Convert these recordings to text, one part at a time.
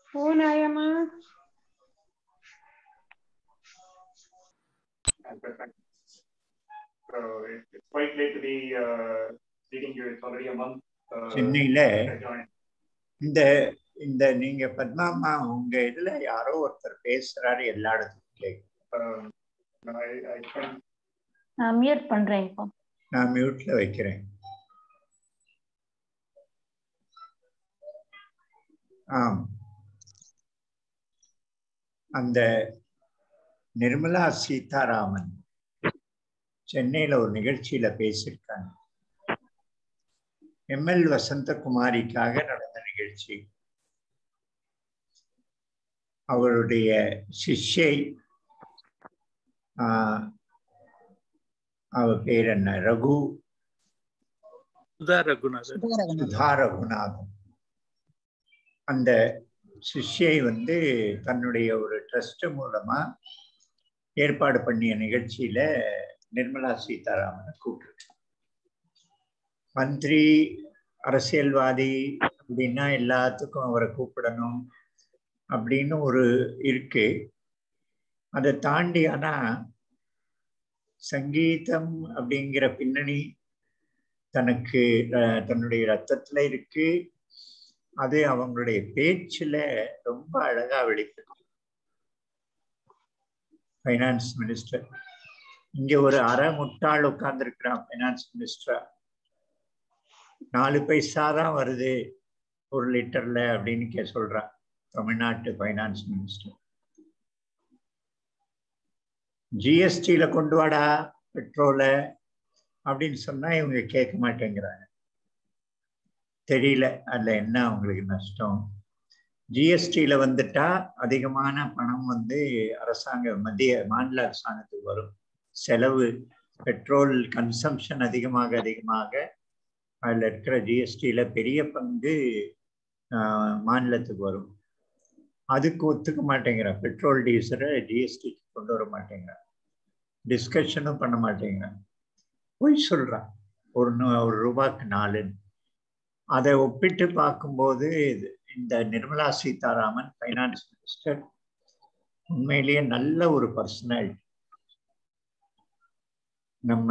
phone ஆயாமா So it- it's quite late to be uh, meeting you. It's already a month. uh, சென்னையில I joined. இந்த இந்த நீங்க பத்மாமா உங்க இதுல யாரோ ஒருத்தர் பேசுறாரு எல்லா இடத்துலயும் Um, I, I spent நான் மியூட் பண்றேன் இப்போ நான் மியூட்ல வைக்கிறேன் ஆம் அந்த நிர்மலா சீதாராமன் சென்னையில ஒரு நிகழ்ச்சியில பேசியிருக்காங்க எம்எல் வசந்தகுமாரிக்காக நடந்த நிகழ்ச்சி அவருடைய சிஷ்யை ஆஹ், அவ பேர் என்ன ரகு சுதா ரகுநாதன் சுதா ரகுநாதன் அந்த சிஷ்யை வந்து தன்னுடைய ஒரு ட்ரஸ்ட் மூலமா ஏற்பாடு பண்ணிய நிகழ்ச்சியில நிர்மலா சீதாராமனை கூப்பிட்டு மந்திரி அரசியல்வாதி அப்படின்னா எல்லாத்துக்கும் அவரை கூப்பிடணும் அப்படின்னு ஒரு இருக்கு அதை தாண்டி ஆனா சங்கீதம் அப்படிங்கிற பின்னணி தனக்கு அஹ், தன்னுடைய ரத்தத்துல இருக்கு அது அவங்களுடைய பேச்சுல ரொம்ப அழகா வெளிப்படுது ஃபைனான்ஸ் மினிஸ்டர் இங்க ஒரு அரை முட்டாள் உட்கார்ந்துருக்கிறான் ஃபைனான்ஸ் மினிஸ்டரா நாலு பைசா தான் வருது ஒரு லிட்டர்ல அப்படின்னு கே சொல்றான் தமிழ்நாட்டு ஃபைனான்ஸ் மினிஸ்டர் ஜிஎஸ்டியில கொண்டு வாடா பெட்ரோலை அப்படின்னு சொன்னா இவங்க கேட்க மாட்டேங்கிறாங்க தெரியல அதுல என்ன அவங்களுக்கு நஷ்டம் ஜிஎஸ்டியில வந்துட்டா அதிகமான பணம் வந்து அரசாங்க மத்திய மாநில அரசாங்கத்துக்கு வரும் செலவு பெட்ரோல் கன்சம்ஷன் அதிகமாக அதிகமாக அதுல இருக்கிற ஜிஎஸ்டியில பெரிய பங்கு ஆஹ், மாநிலத்துக்கு வரும் அதுக்கு ஒத்துக்க மாட்டேங்கிறான் பெட்ரோல் டீசலை ஜிஎஸ்டி கொண்டு வர மாட்டேங்கிறான் டிஸ்கஷனும் பண்ண மாட்டேங்கிறான் பொய் சொல்றான் ஒரு நூ- ஒரு ரூபாய்க்கு நாலுன்னு அதை ஒப்பிட்டு பார்க்கும்போது இது- இந்த நிர்மலா சீதாராமன் ஃபைனான்ஸ் மினிஸ்டர் உண்மையிலேயே நல்ல ஒரு பர்சனாலிட்டி நம்ம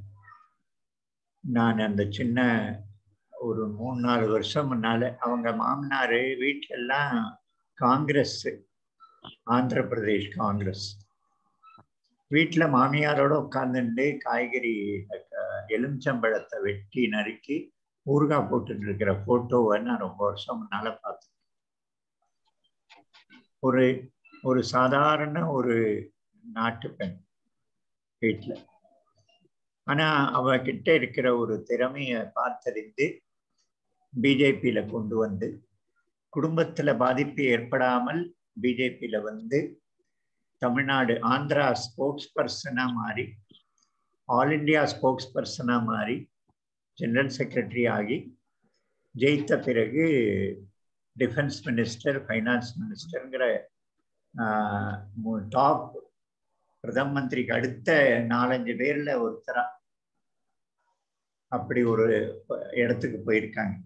நான் அந்த சின்ன ஒரு மூணு நாலு வருஷம் முன்னால அவங்க மாமனாரு வீட்டுல எல்லாம் காங்கிரஸ் ஆந்திர பிரதேஷ் காங்கிரஸ் வீட்டுல மாமியாரோட உட்கார்ந்துட்டு காய்கறி அஹ், எலுமிச்சம்பழத்தை வெட்டி நறுக்கி ஊறுகாய் போட்டுட்டு இருக்கிற போட்டோவை நான் ரொம்ப வருஷம் முன்னால பார்த்தேன் ஒரு ஒரு சாதாரண ஒரு நாட்டு பெண் வீட்டுல ஆனா அவகிட்ட இருக்கிற ஒரு திறமைய பார்த்தறிந்து பிஜேபியில கொண்டு வந்து குடும்பத்துல பாதிப்பு ஏற்படாமல் பிஜேபியில வந்து தமிழ்நாடு ஆந்திரா ஸ்போக்ஸ் பர்சனா மாறி ஆல் இந்தியா ஸ்போக்ஸ் பர்சனா மாறி ஜெனரல் செக்ரட்டரி ஆகி ஜெயித்த பிறகு டிஃபென்ஸ் மினிஸ்டர் ஃபைனான்ஸ் மினிஸ்டருங்கிற டாப் பிரதம மந்திரிக்கு அடுத்த நாலஞ்சு பேர்ல ஒருத்தரா அப்படி ஒரு இடத்துக்கு போயிருக்காங்க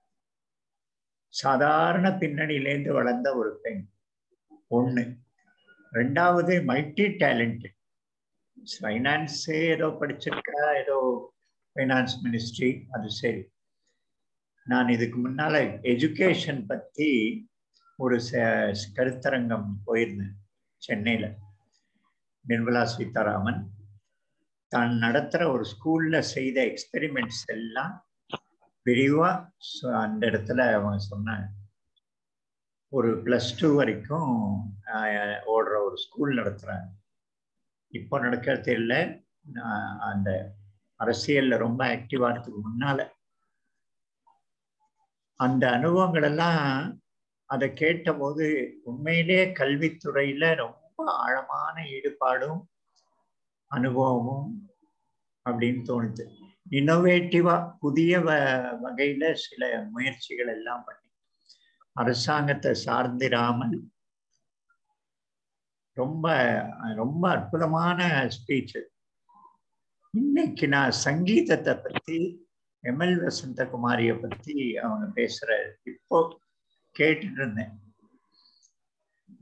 சாதாரண பின்னணியிலேருந்து வளர்ந்த ஒரு பெண் ஒண்ணு ரெண்டாவது மல்டி டேலண்டட் ஃபைனான்ஸ் ஏதோ படிச்சிருக்கா ஏதோ ஃபைனான்ஸ் மினிஸ்ட்ரி அது சரி நான் இதுக்கு முன்னால எஜுகேஷன் பத்தி ஒரு ச- கருத்தரங்கம் போயிருந்தேன் சென்னையில நிர்மலா சீதாராமன் தான் நடத்துற ஒரு ஸ்கூல்ல செய்த எக்ஸ்பெரிமெண்ட்ஸ் எல்லாம் விரிவா சொ- அந்த இடத்துல அவங்க சொன்னாங்க ஒரு பிளஸ் டூ வரைக்கும் ஆஹ், ஓடுற ஒரு ஸ்கூல் நடத்துறாங்க இப்போ நடக்கிறது இல்லை ஆஹ், அந்த அரசியல்ல ரொம்ப ஆக்டிவாகிறதுக்கு முன்னால அந்த அனுபவங்கள் எல்லாம் அதை கேட்டபோது உண்மையிலே கல்வித்துறையில ரொம்ப ஆழமான ஈடுபாடும் அனுபவமும் அப்படின்னு தோணுது இன்னோவேட்டிவா புதிய வ வகையில சில முயற்சிகள் எல்லாம் பண்ணி அரசாங்கத்தை சார்ந்திராமல் ரொம்ப ரொம்ப அற்புதமான ஸ்பீச் இன்னைக்கு நான் சங்கீதத்தை பத்தி எம்எல் வசந்தகுமாரிய பத்தி அவங்க பேசுற இப்போ கேட்டுட்டு இருந்தேன்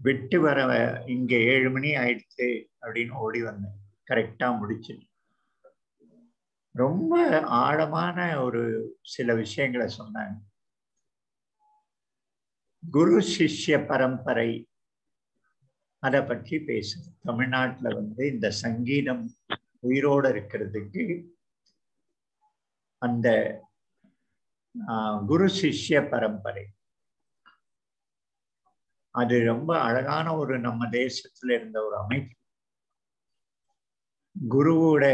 விட்டு வர இங்க ஏழு மணி ஆயிடுச்சு அப்படின்னு ஓடி வந்தேன் கரெக்டா முடிச்சு ரொம்ப ஆழமான ஒரு சில விஷயங்களை சொன்னாங்க குரு சிஷ்ய பரம்பரை அதை பற்றி பேசுது தமிழ்நாட்டுல வந்து இந்த சங்கீதம் உயிரோட இருக்கிறதுக்கு அந்த ஆஹ், குரு சிஷ்ய பரம்பரை அது ரொம்ப அழகான ஒரு நம்ம தேசத்துல இருந்த ஒரு அமைப்பு குருவோட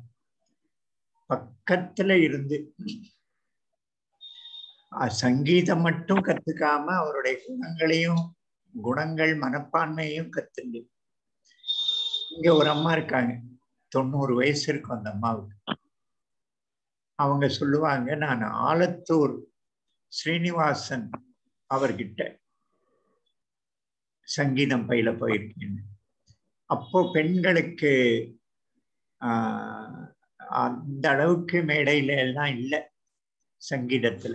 பக்கத்துல இருந்து அஹ், சங்கீதம் மட்டும் கத்துக்காம அவருடைய குணங்களையும் குணங்கள் மனப்பான்மையும் கத்துண்டு இங்க ஒரு அம்மா இருக்காங்க தொண்ணூறு வயசு இருக்கும் அந்த அம்மாவுக்கு அவங்க சொல்லுவாங்க நான் ஆலத்தூர் ஸ்ரீனிவாசன் அவர்கிட்ட சங்கீதம் பயில போயிருக்கேன் அப்போ பெண்களுக்கு ஆஹ், அந்த அளவுக்கு மேடையில எல்லாம் இல்லை சங்கீதத்துல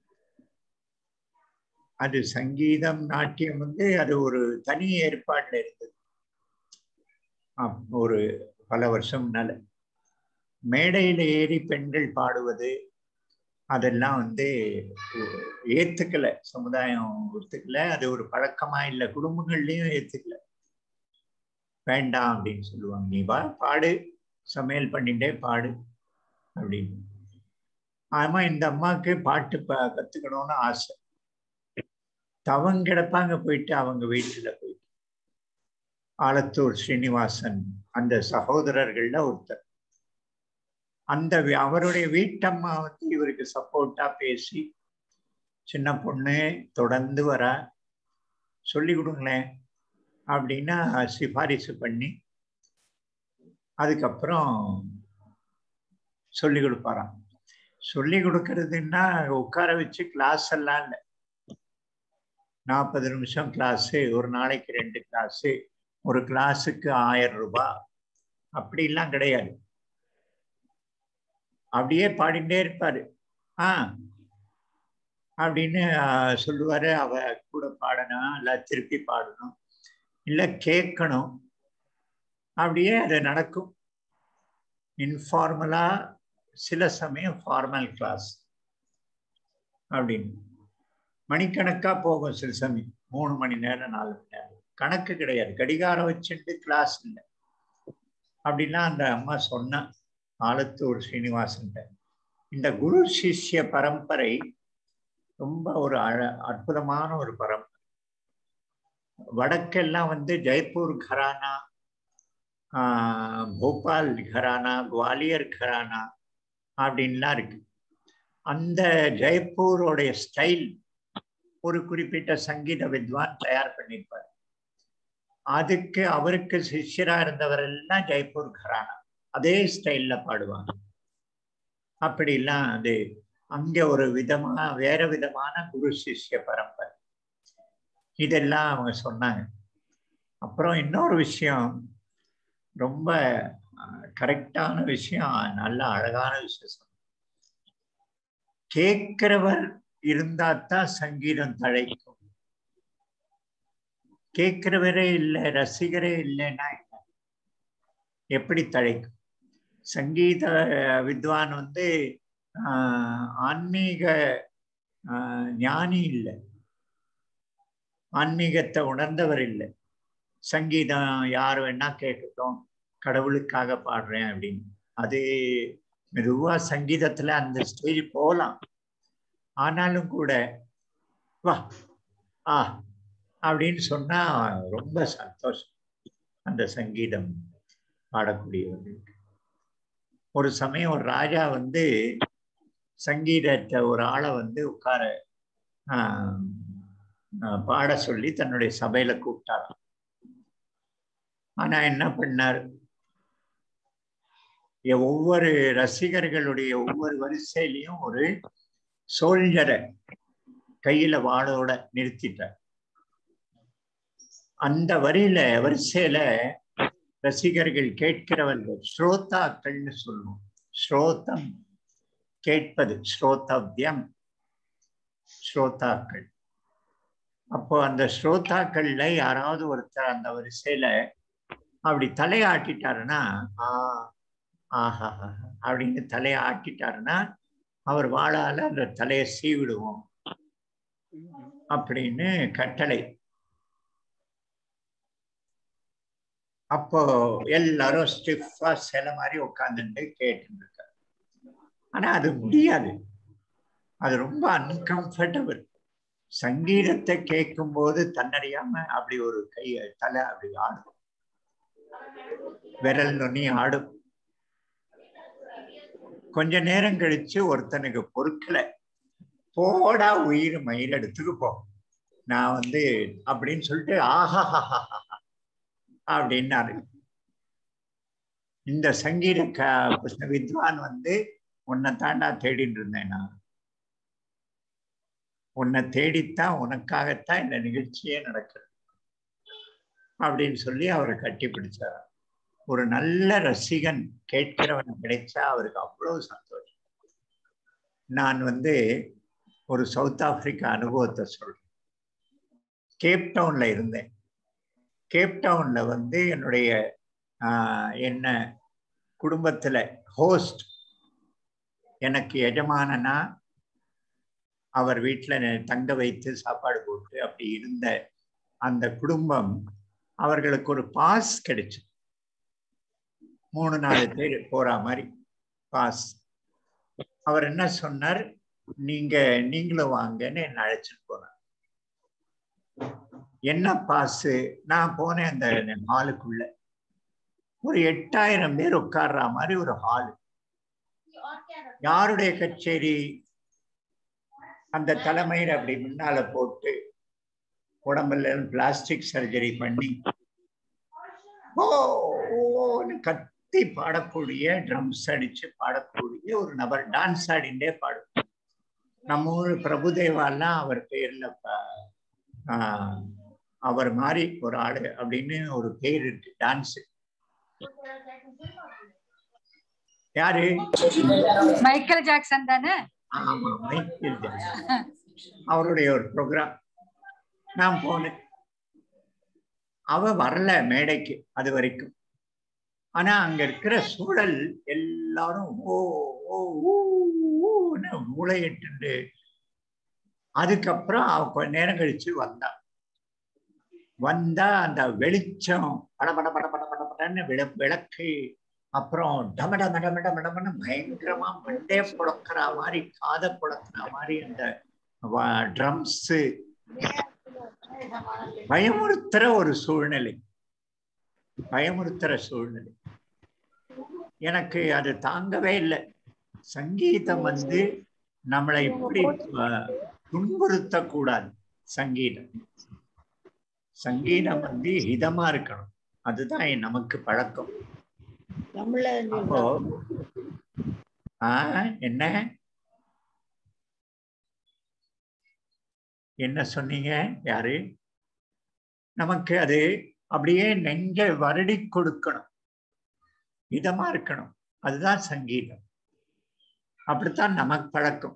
அது சங்கீதம் நாட்டியம் வந்து அது ஒரு தனி ஏற்பாடுல இருந்தது அப்~ ஒரு பல வருஷம் முன்னால மேடையில ஏறி பெண்கள் பாடுவது அதெல்லாம் வந்து ஏத்துக்கல சமுதாயம் ஒத்துக்கல அது ஒரு பழக்கமா இல்லை குடும்பங்கள்லயும் ஏத்துக்கல வேண்டாம் அப்படின்னு சொல்லுவாங்க நீ வா பாடு சமையல் பண்ணிட்டே பாடு அப்படின்னு ஆமா இந்த அம்மாவுக்கு பாட்டு ப கத்துக்கணும்னு ஆசை தவம் கிடப்பாங்க போயிட்டு அவங்க வீட்டுல போயிட்டு ஆலத்தூர் ஸ்ரீனிவாசன் அந்த சகோதரர்கள்ல ஒருத்தர் அந்த வி- அவருடைய வீட்டம்மா வந்து இவருக்கு சப்போர்ட்டா பேசி சின்ன பொண்ணு தொடர்ந்து வர சொல்லி கொடுங்களேன் அப்படின்னா சிபாரிசு பண்ணி அதுக்கப்புறம் சொல்லி கொடுப்பாராம் சொல்லி கொடுக்கறதுன்னா உட்கார வச்சு கிளாஸ் எல்லாம் இல்லை நாற்பது நிமிஷம் கிளாஸு ஒரு நாளைக்கு ரெண்டு கிளாஸு ஒரு கிளாஸுக்கு ஆயிரம் ரூபாய் அப்படிலாம் கிடையாது அப்படியே பாடிட்டே இருப்பாரு ஆ அப்படின்னு ஆஹ், சொல்லுவாரு அவ கூட பாடணும் இல்ல திருப்பி பாடணும் இல்ல கேட்கணும் அப்படியே அது நடக்கும் இன்ஃபார்மலா சில சமயம் ஃபார்மல் கிளாஸ் அப்படின்னு மணிக்கணக்கா போகும் சில சமயம் மூணு மணி நேரம் நாலு மணி நேரம் கணக்கு கிடையாது கடிகாரம் வச்சுட்டு கிளாஸ் இல்லை அப்படின்னா அந்த அம்மா சொன்னா ஆலத்தூர் ஸ்ரீனிவாசன் இந்த குரு சிஷ்ய பரம்பரை ரொம்ப ஒரு அழ அற்புதமான ஒரு பரம்பரை வடக்கெல்லாம் வந்து ஜெய்ப்பூர் கரானா ஆஹ், போபால் கரானா குவாலியர் கரானா அப்படின்லாம் இருக்கு அந்த ஜெய்ப்பூரோடைய ஸ்டைல் ஒரு குறிப்பிட்ட சங்கீத வித்வான் தயார் பண்ணியிருப்பார் அதுக்கு அவருக்கு சிஷ்யரா இருந்தவர் எல்லாம் ஜெய்ப்பூர் கரானா அதே ஸ்டைல்ல பாடுவாங்க அப்படிலாம் அது அங்க ஒரு விதமா வேற விதமான குரு சிஷ்ய பரம்பரை இதெல்லாம் அவங்க சொன்னாங்க அப்புறம் இன்னொரு விஷயம் ரொம்ப கரெக்டான விஷயம் நல்ல அழகான விஷயம் சொன்னாங்க. கேட்கிறவர் இருந்தா தான் சங்கீதம் தழைக்கும் கேட்கிறவரே இல்லை ரசிகரே இல்லைன்னா என்ன? எப்படி தழைக்கும் சங்கீத வித்வான் வந்து ஆஹ், ஆன்மீக ஆஹ், ஞானி இல்லை ஆன்மீகத்தை உணர்ந்தவர் இல்லை சங்கீதம் யார் வேணா கேட்கட்டும் கடவுளுக்காக பாடுறேன் அப்படின்னு அது மெதுவா சங்கீதத்துல அந்த ஸ்டேஜ் போகலாம் ஆனாலும் கூட வா ஆ அப்படின்னு சொன்னா ரொம்ப சந்தோஷம் அந்த சங்கீதம் பாடக்கூடியவர்களுக்கு ஒரு சமயம் ஒரு ராஜா வந்து சங்கீதத்தை ஒரு ஆளை வந்து உட்கார ஆஹ், ஆஹ், பாட சொல்லி தன்னுடைய சபையில கூப்பிட்டாராம் ஆனா என்ன பண்ணார் எ- ஒவ்வொரு ரசிகர்களுடைய ஒவ்வொரு வரிசையிலையும் ஒரு சோல்ஜரை கையில வாளோட நிறுத்திட்டார் அந்த வரியில வரிசையில ரசிகர்கள் கேட்கிறவர்கள் ஸ்ரோதாக்கள்னு சொல்லுவோம் ஸ்ரோதம் கேட்பது ஸ்ரோதவ்யம் ஸ்ரோதாக்கள் அப்போ அந்த ஸ்ரோதாக்கள்ல யாராவது ஒருத்தர் அந்த வரிசையில அப்படி தலையாட்டிட்டாருன்னா ஆ ஆஹா அப்படின்னு தலையை ஆட்டிட்டாருன்னா அவர் வாழால அந்த தலையை சீவிடுவோம் அப்படின்னு கட்டளை அப்போ எல்லாரும் ஸ்டிஃபா சில மாதிரி உட்காந்துட்டு கேட்டு இருக்காரு ஆனா அது முடியாது அது ரொம்ப அன்கம்ஃபர்டபுள் சங்கீதத்தை கேட்கும் போது தன்னறியாம அப்படி ஒரு கை தலை அப்படி ஆடும் விரல் நுனி ஆடும் கொஞ்ச நேரம் கழிச்சு ஒருத்தனுக்கு பொறுக்கல போடா உயிர் மயிர் எடுத்துக்கு போ நான் வந்து அப்படின்னு சொல்லிட்டு ஆஹா அப்படின்னாரு இந்த சங்கீத க வித்வான் வந்து உன்னை தாண்டா தேடிட்டு இருந்தேன் நான் உன்னை தேடித்தான் உனக்காகத்தான் இந்த நிகழ்ச்சியே நடக்குது அப்படின்னு சொல்லி அவரை கட்டி பிடிச்சார் ஒரு நல்ல ரசிகன் கேட்கிறவன் கிடைச்சா அவருக்கு அவ்வளவு சந்தோஷம் நான் வந்து ஒரு சவுத் ஆப்பிரிக்கா அனுபவத்தை சொல்றேன் கேப் டவுன்ல இருந்தேன் கேப் டவுன்ல வந்து என்னுடைய என்ன குடும்பத்துல ஹோஸ்ட் எனக்கு எஜமானனா அவர் வீட்டில் தங்க வைத்து சாப்பாடு போட்டு அப்படி இருந்த அந்த குடும்பம் அவர்களுக்கு ஒரு பாஸ் கிடைச்சு மூணு நாலு பேர் போற மாதிரி பாஸ் அவர் என்ன சொன்னார் நீங்க நீங்களும் வாங்கன்னு என்ன அழைச்சிட்டு போனார் என்ன பாஸ் நான் போனேன் அந்த ஹாலுக்குள்ள ஒரு எட்டாயிரம் பேர் உட்கார்ற மாதிரி ஒரு ஹாலு யாருடைய கச்சேரி அந்த தலைமையில அப்படி முன்னால போட்டு உடம்புல பிளாஸ்டிக் சர்ஜரி பண்ணி ஓன்னு கத்தி பாடக்கூடிய ட்ரம்ஸ் அடிச்சு பாடக்கூடிய ஒரு நபர் டான்ஸ் ஆடிண்டே பாடும் நம்ம ஊர் பிரபுதேவாலாம் அவர் பேர்ல அவர் மாதிரி ஒரு ஆளு அப்படின்னு ஒரு பேர் இருக்கு டான்ஸ் யாரு மைக்கேல் ஜாக்சன் தானே ஆமா மைக்கேல் ஜாக்சன் அவருடைய ஒரு ப்ரோக்ராம் நான் போனேன் அவ வரல மேடைக்கு அது வரைக்கும் ஆனா அங்க இருக்கிற சூழல் எல்லாரும் ஓ ஓ ஊன்னு மூளையிட்டு அதுக்கப்புறம் அவ கொஞ்ச நேரம் கழிச்சு வந்தா வந்தா அந்த வெளிச்சம் பட பட பட பட பட படன்னு விள விளக்கு அப்புறம் டமட மட மட மடமன்னு பயங்கரமா மண்டே புழக்கிற மாதிரி காத புழக்கிற மாதிரி அந்த ட்ரம்ஸ் பயமுறுத்துற ஒரு சூழ்நிலை பயமுறுத்துற சூழ்நிலை எனக்கு அது தாங்கவே இல்லை சங்கீதம் வந்து நம்மளை இப்படி துன்புறுத்த கூடாது சங்கீதம் சங்கீதம் வந்து ஹிதமா இருக்கணும் அதுதான் நமக்கு பழக்கம் அப்போ ஆஹ் என்ன என்ன சொன்னீங்க யாரு நமக்கு அது அப்படியே நெஞ்ச வருடி கொடுக்கணும் இதமா இருக்கணும் அதுதான் சங்கீதம் அப்படித்தான் நமக்கு பழக்கம்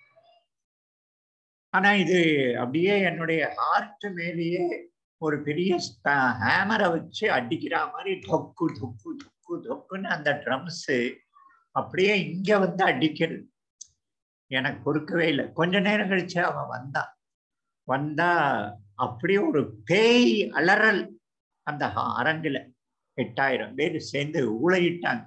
ஆனா இது அப்படியே என்னுடைய ஹார்ட் மேலேயே ஒரு பெரிய ஹேமரை வச்சு அடிக்கிற மாதிரி தொக்கு தொக்கு தொக்கு தொக்குன்னு அந்த ட்ரம்ஸ் அப்படியே இங்க வந்து அடிக்கிறது எனக்கு பொறுக்கவே இல்லை கொஞ்ச நேரம் கழிச்சு அவன் வந்தான் வந்தா அப்படியே ஒரு பேய் அலறல் அந்த அரங்குல எட்டாயிரம் பேர் சேர்ந்து ஊழையிட்டாங்க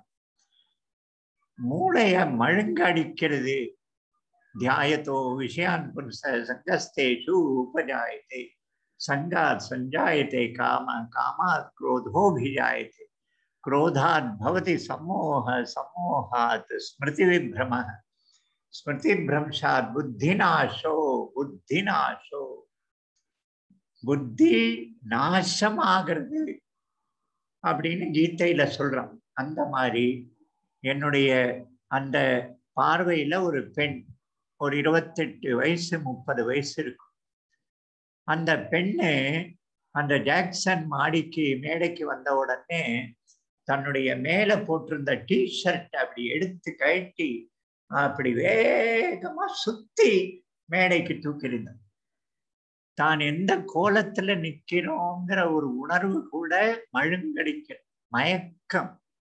மூளைய மழுங்க அடிக்கிறது தியாயத்தோ விஷயான் புருஷ சங்கஸ்தேஷு உபஜாயத்தை சங்காத் சஞ்சாயத்தை காம காமாத் क्रोधोभिजायते क्रोधात् भवति सम्मोह सम्मोहात् स्मृतिविभ्रमः ஸ்மிருதிபிரம்சாத் புத்திநாசோ புத்திநாசோ புத்தி நாசமாகிறது அப்படின்னு கீதையில சொல்றான் அந்த மாதிரி என்னுடைய அந்த பார்வையில ஒரு பெண் ஒரு இருபத்தெட்டு வயசு முப்பது வயசு இருக்கும் அந்த பெண்ணு அந்த ஜாக்சன் மாடிக்கு மேடைக்கு வந்த உடனே தன்னுடைய மேல போட்டிருந்த டி ஷர்ட் அப்படி எடுத்து கழட்டி அப்படி வேகமா சுத்தி மேடைக்கு தூக்கியிருந்தான் தான் எந்த கோலத்துல நிக்கிறோங்கிற ஒரு உணர்வு கூட மழுங்கடிக்க மயக்கம்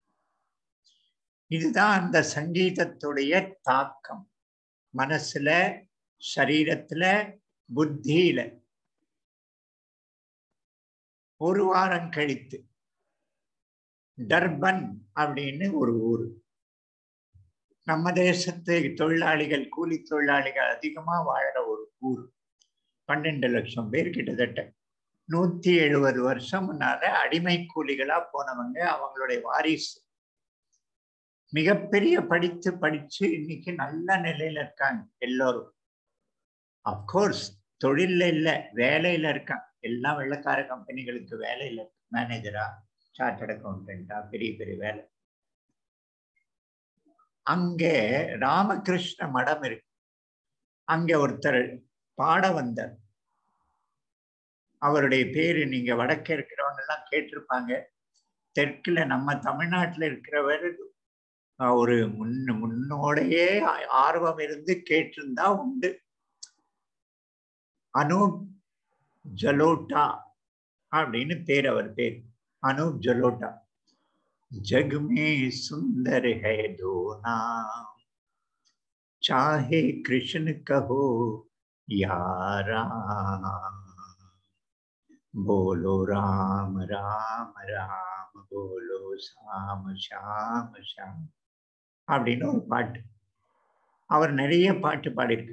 இதுதான் அந்த சங்கீதத்துடைய தாக்கம் மனசுல சரீரத்துல புத்தியில ஒரு வாரம் கழித்து டர்பன் அப்படின்னு ஒரு ஊர் நம்ம தேசத்து தொழிலாளிகள் கூலி தொழிலாளிகள் அதிகமா வாழற ஒரு ஊர் பன்னெண்டு லட்சம் பேர் கிட்டத்தட்ட நூத்தி எழுபது வருஷம் முன்னால அடிமை கூலிகளா போனவங்க அவங்களுடைய வாரிசு மிகப்பெரிய படித்து படிச்சு இன்னைக்கு நல்ல நிலையில இருக்காங்க எல்லோரும் அப்கோர்ஸ் தொழில்ல இல்ல வேலையில இருக்காங்க எல்லாம் வெள்ளக்கார கம்பெனிகளுக்கு வேலையில மேனேஜரா சார்ட்டர்ட் அக்கௌண்டண்டா பெரிய பெரிய வேலை அங்கே ராமகிருஷ்ண மடம் இருக்கு அங்க ஒருத்தர் பாட வந்தார் அவருடைய பேரு நீங்க வடக்கே இருக்கிறவங்க எல்லாம் கேட்டிருப்பாங்க தெற்குல நம்ம தமிழ்நாட்டுல இருக்கிறவர் ஒரு முன்ன முன்னோடையே ஆர்வம் இருந்து கேட்டிருந்தா உண்டு அனூப் ஜலோட்டா அப்படின்னு பேர் அவர் பேர் அனூப் ஜலோட்டா जग में सुंदर है दो नाम चाहे कृष्ण कहो या राम बोलो राम राम राम बोलो சாம ஷாம ஷாம் அப்படின்னு ஒரு பாட்டு அவர் நிறைய பாட்டு பாடியிருக்கு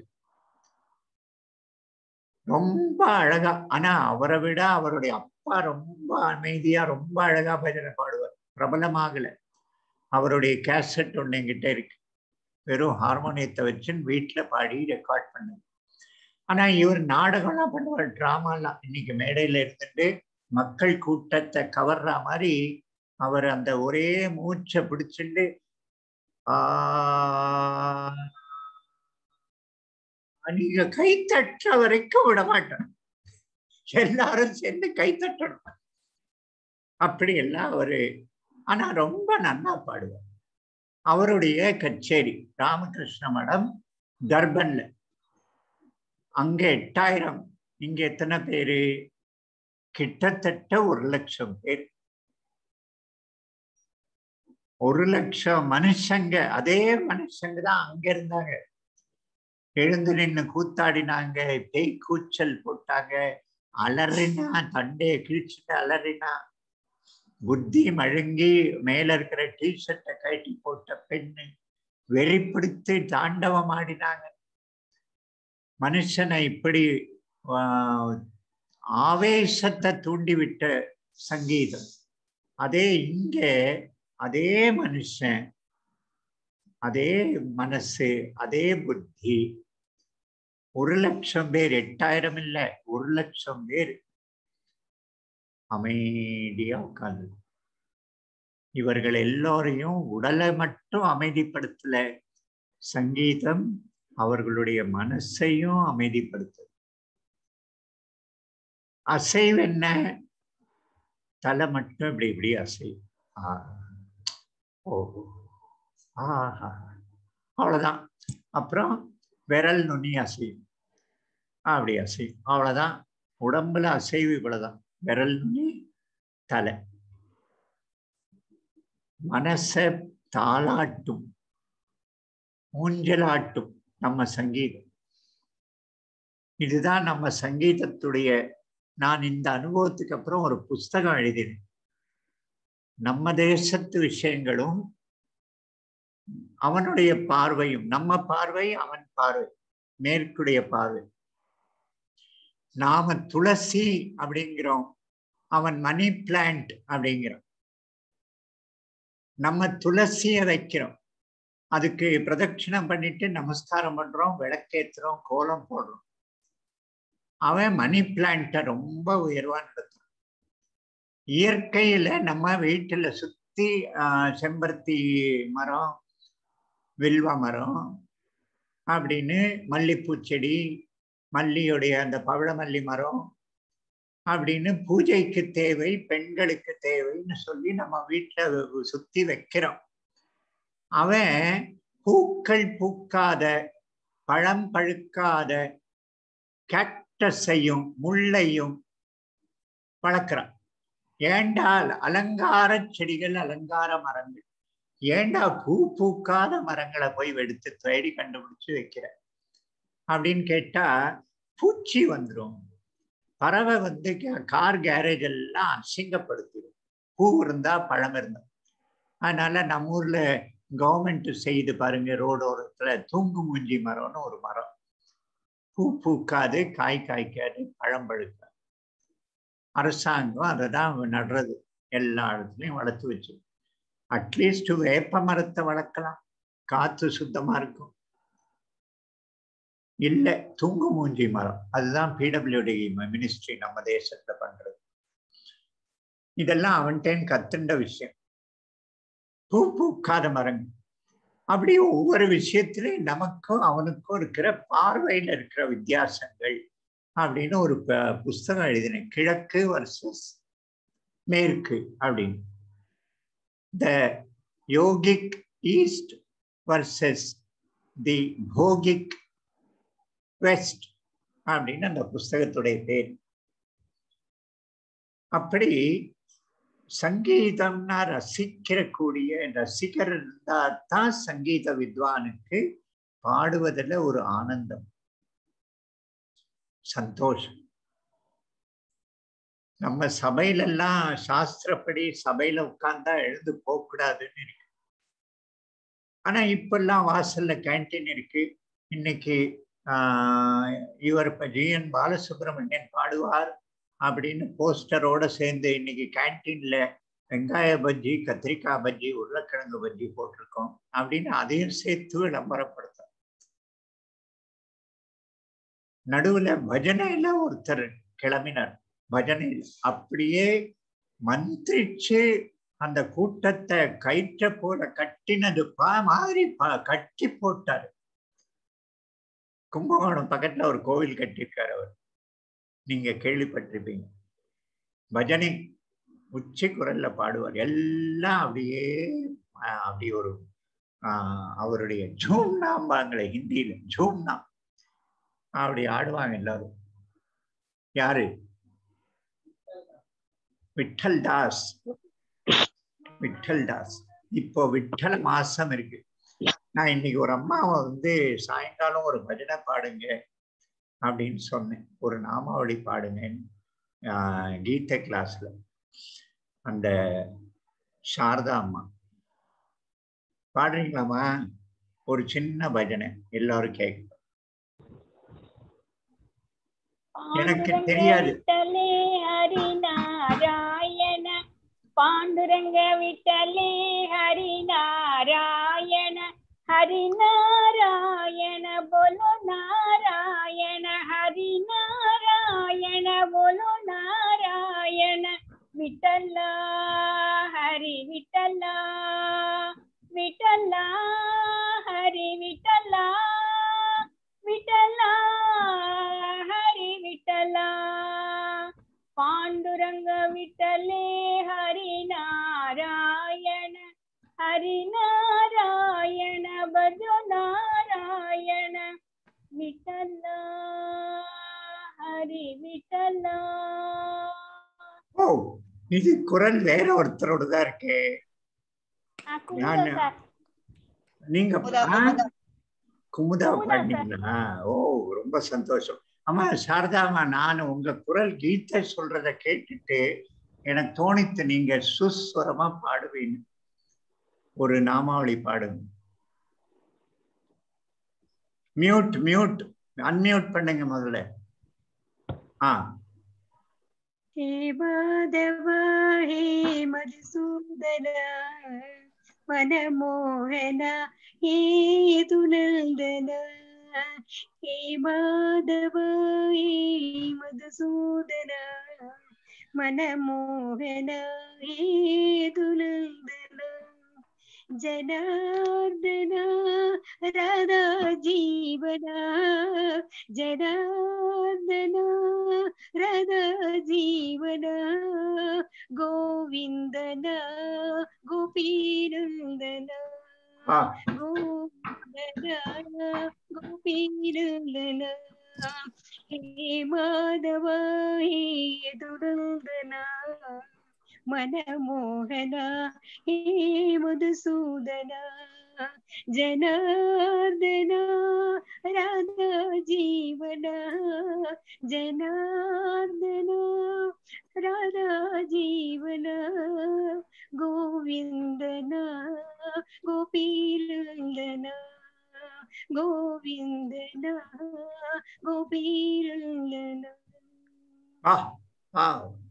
ரொம்ப அழகா ஆனா அவரை விட அவருடைய அப்பா ரொம்ப அமைதியா ரொம்ப அழகா பஜனை பாடுவார் பிரபலமாகல அவருடைய கேசட் ஒன்று என்கிட்ட இருக்கு வெறும் ஹார்மோனியத்தை வச்சு வீட்டில் பாடி ரெக்கார்ட் பண்ண ஆனா இவர் நாடகம்லாம் பண்ணுவார் ட்ராமாலாம் இன்னைக்கு மேடையில இருந்துட்டு மக்கள் கூட்டத்தை கவர்ற மாதிரி அவர் அந்த ஒரே மூச்சை பிடிச்சிட்டு நீங்க கை தட்டுற வரைக்கும் விட மாட்டோம் எல்லாரும் சேர்ந்து கை தட்டணும் அப்படி எல்லாம் அவரு ஆனா ரொம்ப நல்லா பாடுவார் அவருடைய கச்சேரி ராமகிருஷ்ண மடம் தர்பன்ல அங்க எட்டாயிரம் இங்க எத்தனை பேரு கிட்டத்தட்ட ஒரு லட்சம் பேர் ஒரு லட்சம் மனுஷங்க அதே மனுஷங்க தான் அங்க இருந்தாங்க எழுந்து நின்று கூத்தாடினாங்க பேய் கூச்சல் போட்டாங்க அலறினா தண்டையை கிழிச்சுட்டு அலறினா புத்தி மழுங்கி மேல இருக்கிற டிஷர்ட்டை கட்டி போட்ட பெண்ணு வெறிப்பிடித்து தாண்டவம் ஆடினாங்க மனுஷனை இப்படி ஆவேசத்தை தூண்டிவிட்ட சங்கீதம் அதே இங்க அதே மனுஷன் அதே மனசு அதே புத்தி ஒரு லட்சம் பேர் எட்டாயிரம் இல்ல ஒரு லட்சம் பேர் அமைதியா உட்கார்ந்து இவர்கள் எல்லோரையும் உடலை மட்டும் அமைதிப்படுத்தல சங்கீதம் அவர்களுடைய மனசையும் அமைதிப்படுத்து அசைவு என்ன தலை மட்டும் இப்படி இப்படி அசைவு ஓஹோ ஆஹா அவ்வளவுதான் அப்புறம் விரல் நுனி அசையும் அப்படி அசையும் அவ்வளவுதான் உடம்புல அசைவு இவ்வளவுதான் விரல் நுனி தலை மனச தாளாட்டும் ஊஞ்சலாட்டும் நம்ம சங்கீதம் இதுதான் நம்ம சங்கீதத்துடைய நான் இந்த அனுபவத்துக்கு அப்புறம் ஒரு புஸ்தகம் எழுதினேன் நம்ம தேசத்து விஷயங்களும் அவனுடைய பார்வையும் நம்ம பார்வை அவன் பார்வை மேற்குடைய பார்வை நாம துளசி அப்படிங்கிறோம் அவன் மணி பிளான்ட் அப்படிங்கிறோம் நம்ம துளசிய வைக்கிறோம் அதுக்கு பிரதட்சிணம் பண்ணிட்டு நமஸ்காரம் பண்றோம் விளக்கேத்துறோம் கோலம் போடுறோம் அவன் மணி பிளான்ட்டை ரொம்ப உயர்வா நடத்துறான் இயற்கையில நம்ம வீட்டுல சுத்தி செம்பருத்தி மரம் வில்வ மரம் அப்படின்னு மல்லிப்பூ செடி மல்லியுடைய அந்த பவழமல்லி மரம் அப்படின்னு பூஜைக்கு தேவை பெண்களுக்கு தேவைன்னு சொல்லி நம்ம வீட்டுல சுத்தி வைக்கிறோம் அவன் பூக்கள் பூக்காத பழம் பழுக்காத கேக்டஸையும் முள்ளையும் வளர்க்குறான் ஏண்டா அலங்கார செடிகள் அலங்கார மரங்கள் ஏண்டா பூ பூக்காத மரங்களை போய் எடுத்து தேடி கண்டுபிடிச்சு வைக்கிற அப்படின்னு கேட்டா பூச்சி வந்துடும் பறவை வந்து கார் கேரேஜ் எல்லாம் அசிங்கப்படுத்திடும் பூ இருந்தா பழம் இருந்தா அதனால நம்ம ஊர்ல கவர்மெண்ட் செய்து பாருங்க ரோடோரத்துல தூங்கு மூஞ்சி மரம்னு ஒரு மரம் பூ பூக்காது காய் காய்க்காது பழம் பழுக்காது அரசாங்கம் அதை தான் நடுறது எல்லா இடத்துலையும் வளர்த்து வச்சு அட்லீஸ்ட் வேப்ப மரத்தை வளர்க்கலாம் காத்து சுத்தமா இருக்கும் இல்ல தூங்கு மூஞ்சி மரம் அதுதான் பிடபிள்யூடி மினிஸ்ட்ரி நம்ம தேசத்துல பண்றது இதெல்லாம் அவன்கிட்ட கத்துண்ட விஷயம் பூ பூக்காத மரங்கள் அப்படி ஒவ்வொரு விஷயத்திலையும் நமக்கும் அவனுக்கும் இருக்கிற பார்வையில இருக்கிற வித்தியாசங்கள் அப்படின்னு ஒரு புஸ்தகம் எழுதினேன் கிழக்கு வர்சஸ் மேற்கு அப்படின்னு the yogic east versus the bogic west அப்படின்னு அந்த புஸ்தகத்துடைய பேர் அப்படி சங்கீதம்னா ரசிக்கிற கூடிய ரசிகர் இருந்தா தான் சங்கீத வித்வானுக்கு பாடுவதில் ஒரு ஆனந்தம் சந்தோஷம் நம்ம சபையிலெல்லாம் சாஸ்திரப்படி சபையில உட்கார்ந்தா எழுந்து போகக்கூடாதுன்னு இருக்கு ஆனா இப்பெல்லாம் வாசல்ல கேன்டீன் இருக்கு இன்னைக்கு ஆஹ் இவர் இப்ப ஜி என் பாலசுப்ரமணியன் பாடுவார் அப்படின்னு போஸ்டரோட சேர்ந்து இன்னைக்கு கேன்டீன்ல வெங்காய பஜ்ஜி கத்திரிக்காய் பஜ்ஜி உருளைக்கிழங்கு பஜ்ஜி போட்டிருக்கோம் அப்படின்னு அதையும் சேர்த்து விளம்பரப்படுத்தும் நடுவுல பஜனையில ஒருத்தர் கிளம்பினார் பஜனையில் அப்படியே மந்திரிச்சு அந்த கூட்டத்தை கயிற்ற போல கட்டினது பா மாதிரி கட்டி போட்டாரு கும்பகோணம் பக்கத்துல ஒரு கோவில் கட்டியிருக்காரு அவர் நீங்க கேள்விப்பட்டிருப்பீங்க பஜனை உச்சி குரல்ல பாடுவார் எல்லாம் அப்படியே அப்படி ஒரு ஆஹ் அவருடைய ஜூம்னாம்பாங்களே ஹிந்தியில ஜூம்னா அப்படி ஆடுவாங்க எல்லாரும் யாரு விட்டல் தாஸ் விட்டல் தாஸ் இப்போ விட்டல் மாசம் இருக்கு நான் இன்னைக்கு ஒரு அம்மாவை வந்து சாயங்காலம் ஒரு பஜனை பாடுங்க அப்படின்னு சொன்னேன் ஒரு நாமாவளி பாடுங்கன்னு கீத கிளாஸ்ல அந்த சாரதா அம்மா பாடுறீங்களாமா ஒரு சின்ன பஜனை எல்லாரும் கேட்க எனக்கு தெரியாது ஹரி நாராயண பாண்டுரங்க விட்டலே ஹரி நாராயண ஹரி நாராயண போலோ நாராயண ஹரி நாராயண போலோ நாராயண விட்டல்லா ஹரி விட்டல்லா விட்டல்லா ஹரி விட்டல்லா விட்டல்லா ஹரி விட்டல்லா பாண்டுரங்க விட்டலே ஹரி நாராயண ஹரி நாராயண பஜோ நாராயண விட்டல்லா ஹரி விட்டல்லா ஓ இது குரல் வேற ஒருத்தரோட தான் இருக்கு ஆ, குமுதா சார் நீங்க குமுதா, ஆ? குமுதா. குமுதா குமுதா பாடினீங்களா ஓ ரொம்ப சந்தோஷம் ஆமா சாரதாமா நான் உங்க குரல் கீதை சொல்றத கேட்டுட்டு எனக்கு தோணித்து நீங்க சுஸ்வரமா பாடுவீங்க ஒரு நாமாவளி பாடுங்க மியூட் மியூட் அன்மியூட் பண்ணுங்க முதல்ல ஆ हे माधव हे मधुसूदन मनमोहन हे तुनन्दन हे माधव हे मधुसूदन मनमोहन हे तुनन्दन जनार्दन राधा जीवन जनार्दन राधा जीवन गोविन्दन गोपीनन्दन ஆ गोविन्दन गोपीनन्दन ಹೇ ಮಾಧವ ಹೇ ದುರಂದನ ಮನಮೋಹನ ಹೇ ಮಧುಸೂದನ ಜನಾರ್ದನ ರಾಧಾ ಜೀವನ ಜನಾರ್ದನ ರಾಧಾ ಜೀವನ ಗೋವಿಂದನ ಗೋಪೀರಂದನ ಗೋವಿಂದನ ಗೋಪೀರಂದನ ஆ ஆ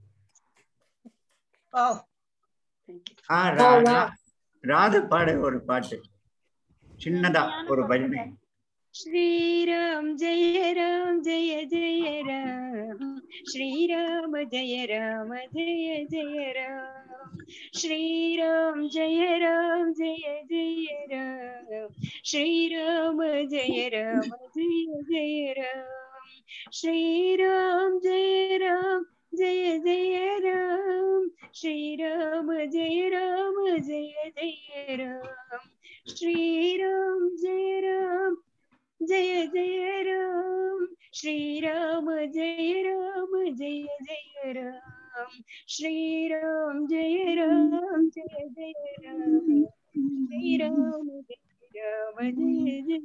ಓ ஆ ரா- ரா- ராத பாட ஒரு பாட்டு சின்னதா ஒரு பஜனை श्रीराम जय राम जय जय राम श्रीराम जय राम जय जय राम श्रीराम जय राम जय जय राम श्रीराम जय राम जय जय राम श्रीराम जय राम जय जय राम श्रीराम जय राम जय जय राम श्रीराम जय राम जय जय राम श्रीराम जय राम जय जय राम श्रीराम जय राम जय जय राम श्रीराम जय राम जय जय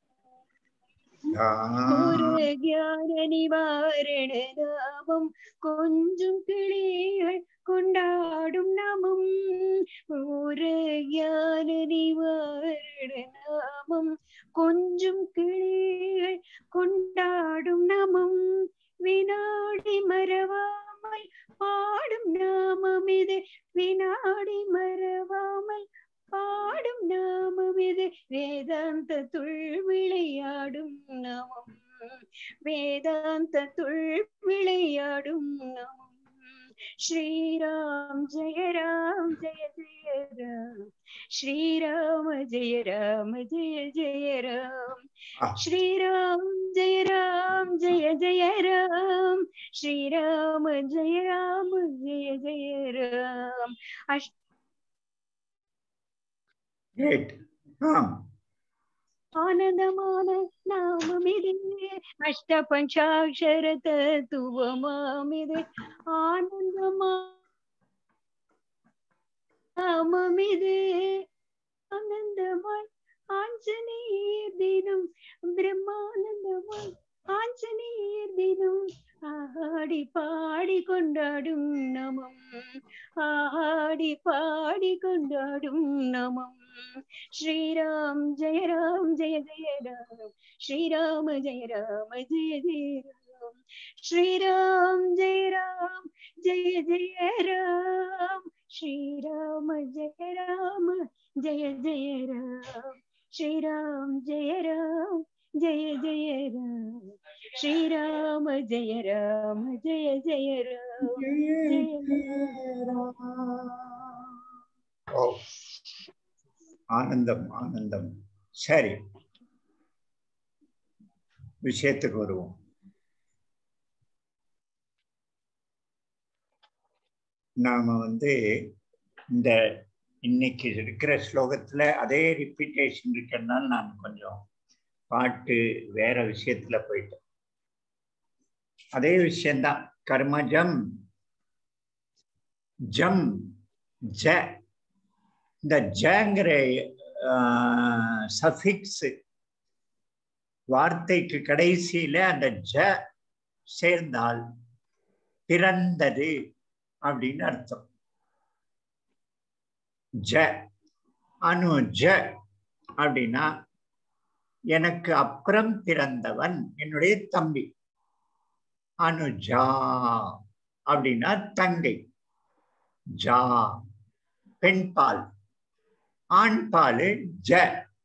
ஒரு ஞான நிவாரண நாமம் கொஞ்சம் கிளிகள் கொண்டாடும் நாமம் ஒரு ஞான நிவாரண நாமம் கொஞ்சம் கிளிகள் கொண்டாடும் நாமம் வினாடி மறவாமல் பாடும் நாமம் இது வினாடி மறவாமல் பாடும் நாமம் இது வேதாந்த துள் விளையாடும் நாமம் வேதாந்த துள் விளையாடும் நாமம் ஸ்ரீராம் ஜெய ராம் ஜெய ஜெய ராம் ஸ்ரீராம ஜெய ராம ஜெய ஜெய ராம் ஸ்ரீராம் ஜெய ராம் ஜெய ஜெய ராம் ஸ்ரீராம ஜெய ராம ஜெய ஜெய ராம் அஷ்ட கிரேட் ஆம் ஆனந்தமான நாமமிது அஷ்ட பஞ்சாட்சர தத்துவமாமிது ஆனந்தமா நாமமிது ஆனந்தமாய் ஆஞ்சநேயர் தினம் பிரம்மானந்தமாய் ஆஞ்சநேயர் தினம் ஆடி பாடி கொண்டாடும் நமம் ஆடி பாடி கொண்டாடும் நமம் ஸ்ரீராம் ஜெய ராம் ஜெய ஜெய ராம் ஸ்ரீராம ஜெய ராம ஜெய ஜெய ராம் ஸ்ரீராம் ஜெய ராம் ஜெய ஜெய ராம் ஸ்ரீராம ஜெய ராம ஜெய ஜெய ராம் ஸ்ரீராம் ஜெய ராம் ஜெய ஜெய ராம் ஸ்ரீராம ஜெய ராம ஜெய ஜெய ராம் ஜெய ஓ ஆனந்தம் ஆனந்தம் சரி விஷயத்துக்கு வருவோம் நாம வந்து இந்த இன்னைக்கு இருக்கிற ஸ்லோகத்துல அதே ரிப்பீட்டேஷன் இருக்கிறதுனால நான் கொஞ்சம் பாட்டு வேற விஷயத்துல போயிட்டேன் அதே விஷயம்தான் கர்மஜம் ஜம் ஜ இந்த ஜங்கிற சஃபிக்ஸ் வார்த்தைக்கு கடைசியில அந்த ஜ சேர்ந்தால் பிறந்தது அப்படின்னு அர்த்தம் ஜ அனு ஜ அப்படின்னா எனக்கு அப்புறம் பிறந்தவன் என்னுடைய தம்பி அனுஜா அப்படின்னா தங்கை ஜா பெண் பால் ஆண் பால் ஜ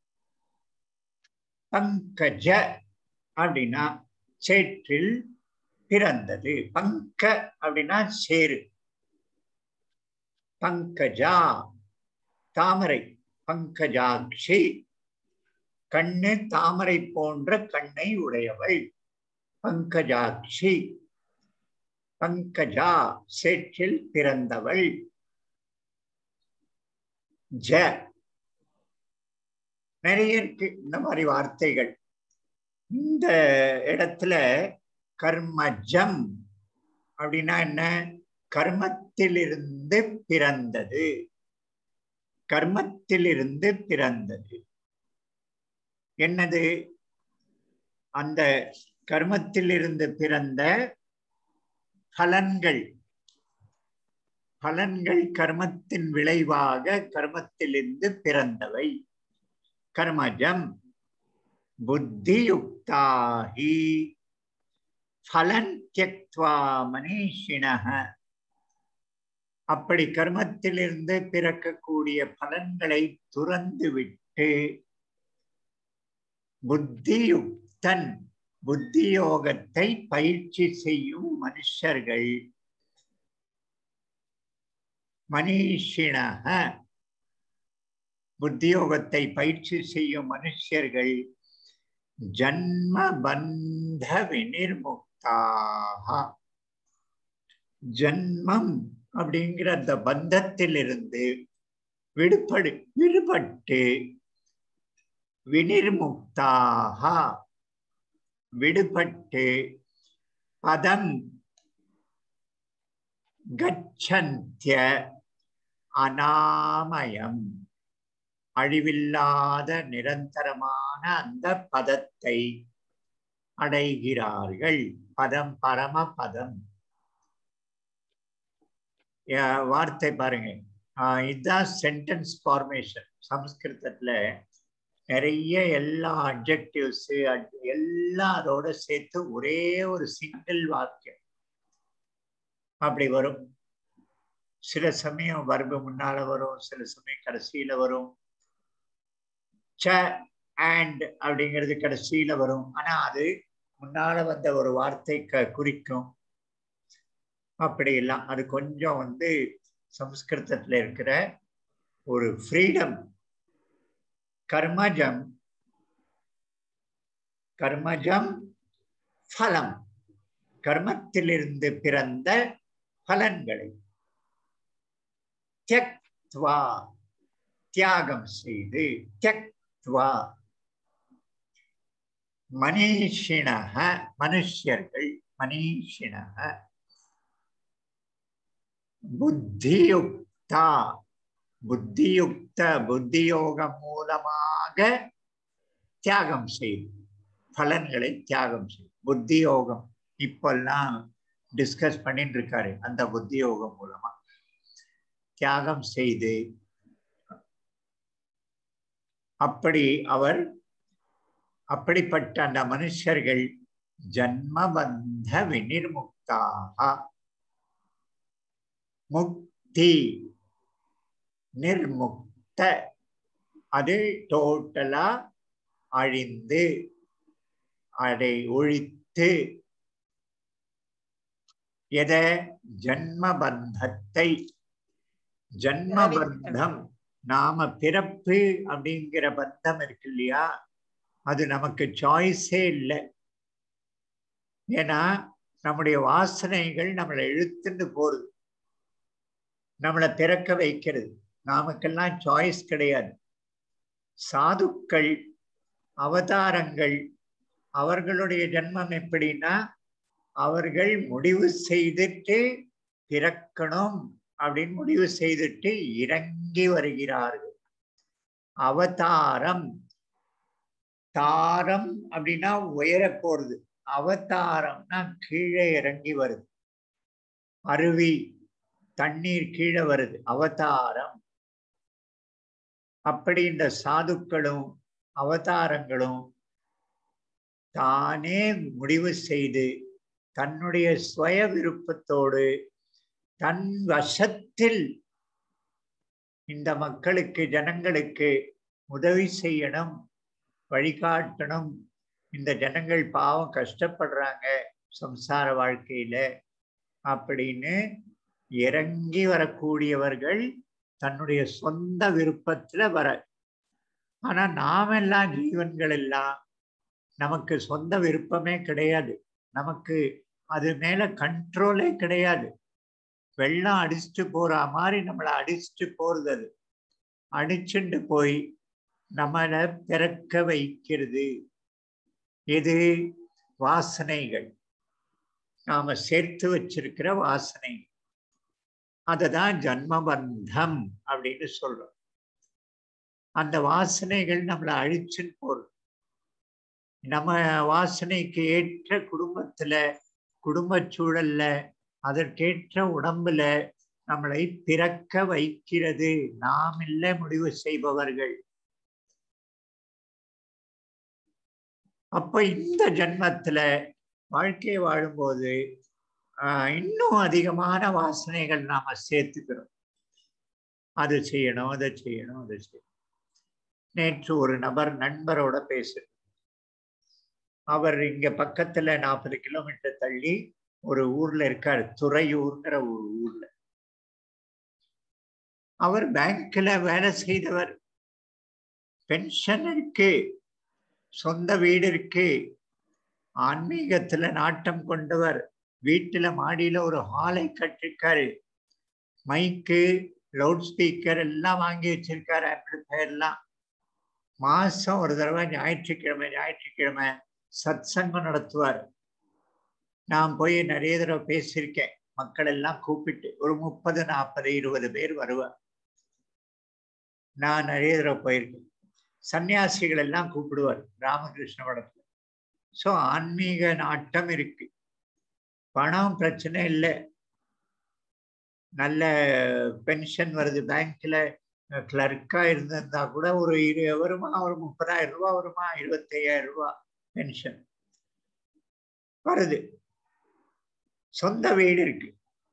பங்கஜ அப்படின்னா சேற்றில் பிறந்தது பங்க அப்படின்னா சேரு பங்கஜா தாமரை பங்கஜாட்சி கண்ணு தாமரை போன்ற கண்ணை உடையவள் பங்கஜாட்சி பங்கஜா சேற்றில் பிறந்தவள் ஜ நிறைய இருக்கு இந்த மாதிரி வார்த்தைகள் இந்த இடத்துல கர்மஜம் அப்படின்னா என்ன கர்மத்திலிருந்து பிறந்தது கர்மத்திலிருந்து பிறந்தது என்னது அந்த கர்மத்திலிருந்து பிறந்த பலன்கள் பலன்கள் கர்மத்தின் விளைவாக கர்மத்திலிருந்து பிறந்தவை கர்மஜம் புத்தியுக்தாகி பலன் தியக்வா மனிஷிணக அப்படி கர்மத்திலிருந்து பிறக்கக்கூடிய பலன்களை துறந்து விட்டு புத்தியுக்தன் புத்தியோகத்தை பயிற்சி செய்யும் மனுஷர்கள் மனிஷிணக புத்தியோகத்தை பயிற்சி செய்யும் மனுஷர்கள் ஜன்ம பந்த வினிர்முக்தாக ஜன்மம் அப்படிங்கிற அந்த பந்தத்திலிருந்து விடுபடு விடுபட்டு வினிர்முக்தாக விடுபட்டு பதம் கச்சந்திய அனாமயம் அழிவில்லாத நிரந்தரமான அந்த பதத்தை அடைகிறார்கள் பதம் பரம பதம் யா- வார்த்தை பாருங்க ஆஹ் இதுதான் சென்டென்ஸ் ஃபார்மேஷன் சமஸ்கிருதத்துல நிறைய எல்லா அப்ஜெக்டிவ்ஸ் எல்லாம் அதோட சேர்த்து ஒரே ஒரு சிங்கிள் வாக்கியம் அப்படி வரும் சில சமயம் வர்பு முன்னால வரும் சில சமயம் கடைசியில வரும் ச அண்ட் அப்படிங்கிறது கடைசியில வரும் ஆனா அது முன்னால வந்த ஒரு வார்த்தை க குறிக்கும் அப்படி எல்லாம் அது கொஞ்சம் வந்து சமஸ்கிருதத்துல இருக்கிற ஒரு ஃப்ரீடம் கர்மஜம் கர்மஜம் பலம் கர்மத்திலிருந்து பிறந்த பலன்களை தியக்த்வா தியாகம் செய்து தியக்த்வா மனிஷிணக மனுஷர்கள் மனிஷிணக புத்தியுக்தா புத்தியுக்த புத்தியோகம் மூலமாக தியாகம் செய்து பலன்களை தியாகம் செய்து புத்தியோகம் இப்பெல்லாம் டிஸ்கஸ் பண்ணிட்டு இருக்காரு அந்த புத்தியோகம் மூலமா தியாகம் செய்து அப்படி அவர் அப்படிப்பட்ட அந்த மனுஷர்கள் ஜன்மபந்த வினிர்முக்தாக முக்தி நிர்முக்த அது டோட்டலா அழிந்து அதை ஒழித்து எத ஜன்மபந்தத்தை ஜன்மபந்தம் நாம பிறப்பு அப்படிங்கிற பந்தம் இருக்கு இல்லையா அது நமக்கு சாய்ஸே இல்லை ஏன்னா நம்முடைய வாசனைகள் நம்மளை இழுத்துட்டு போறது நம்மளை பிறக்க வைக்கிறது நாமக்கெல்லாம் சாய்ஸ் கிடையாது சாதுக்கள் அவதாரங்கள் அவர்களுடைய ஜென்மம் எப்படின்னா அவர்கள் முடிவு செய்துட்டு பிறக்கணும் அப்படின்னு முடிவு செய்துட்டு இறங்கி வருகிறார்கள் அவதாரம் தாரம் அப்படின்னா உயர போறது அவதாரம்னா கீழே இறங்கி வருது அருவி தண்ணீர் கீழே வருது அவதாரம் அப்படி இந்த சாதுக்களும் அவதாரங்களும் தானே முடிவு செய்து தன்னுடைய சுய விருப்பத்தோடு தன் வசத்தில் இந்த மக்களுக்கு ஜனங்களுக்கு உதவி செய்யணும் வழிகாட்டணும் இந்த ஜனங்கள் பாவம் கஷ்டப்படுறாங்க சம்சார வாழ்க்கையில அப்படின்னு இறங்கி வரக்கூடியவர்கள் தன்னுடைய சொந்த விருப்பத்துல வர ஆனா நாமெல்லாம் ஜீவன்கள் எல்லாம் நமக்கு சொந்த விருப்பமே கிடையாது நமக்கு அது மேல கண்ட்ரோலே கிடையாது வெள்ளம் அடிச்சுட்டு போற மாதிரி நம்மளை அடிச்சுட்டு போறது அது அடிச்சுட்டு போய் நம்மளை பிறக்க வைக்கிறது எது வாசனைகள் நாம சேர்த்து வச்சிருக்கிற வாசனை அததான் ஜன்மபந்தம் அப்படின்னு சொல்றோம் அந்த வாசனைகள் நம்மளை அழிச்சுன்னு போறது நம்ம வாசனைக்கு ஏற்ற குடும்பத்துல குடும்ப சூழல்ல அதற்கேற்ற உடம்புல நம்மளை பிறக்க வைக்கிறது நாம் இல்ல முடிவு செய்பவர்கள் அப்ப இந்த ஜென்மத்துல வாழ்க்கையை வாழும்போது ஆஹ் இன்னும் அதிகமான வாசனைகள் நாம சேர்த்துக்கிறோம் அது செய்யணும் அதை செய்யணும் அதை செய்யணும் நேற்று ஒரு நபர் நண்பரோட பேசு அவர் இங்க பக்கத்துல நாற்பது கிலோமீட்டர் தள்ளி ஒரு ஊர்ல இருக்காரு துறையூர்ங்கிற ஒரு ஊர்ல அவர் பேங்க்ல வேலை செய்தவர் பென்ஷன் இருக்கு சொந்த வீடு இருக்கு ஆன்மீகத்துல நாட்டம் கொண்டவர் வீட்டுல மாடியில ஒரு ஹாலை கட்டிருக்காரு மைக்கு லவுட் ஸ்பீக்கர் எல்லாம் வாங்கி வச்சிருக்காரு ஆம்பிளிஃபயர் எல்லாம் மாசம் ஒரு தடவை ஞாயிற்றுக்கிழமை ஞாயிற்றுக்கிழமை சத் சங்கம் நடத்துவார் நான் போய் நிறைய தடவை பேசியிருக்கேன் மக்கள் எல்லாம் கூப்பிட்டு ஒரு முப்பது நாற்பது இருபது பேர் வருவார் நான் நிறைய தடவை போயிருக்கேன் சன்னியாசிகள் எல்லாம் கூப்பிடுவார் ராமகிருஷ்ண படத்துல ஸோ ஆன்மீக நாட்டம் இருக்கு பணம் பிரச்சனை இல்லை நல்ல பென்ஷன் வருது பேங்க்ல கிளர்க்கா இருந்திருந்தா கூட ஒரு இரு வருமா ஒரு முப்பதாயிரம் ரூபா வருமா இருபத்தையாயிரம் ரூபா பென்ஷன் வருது சொந்த வீடு இருக்கு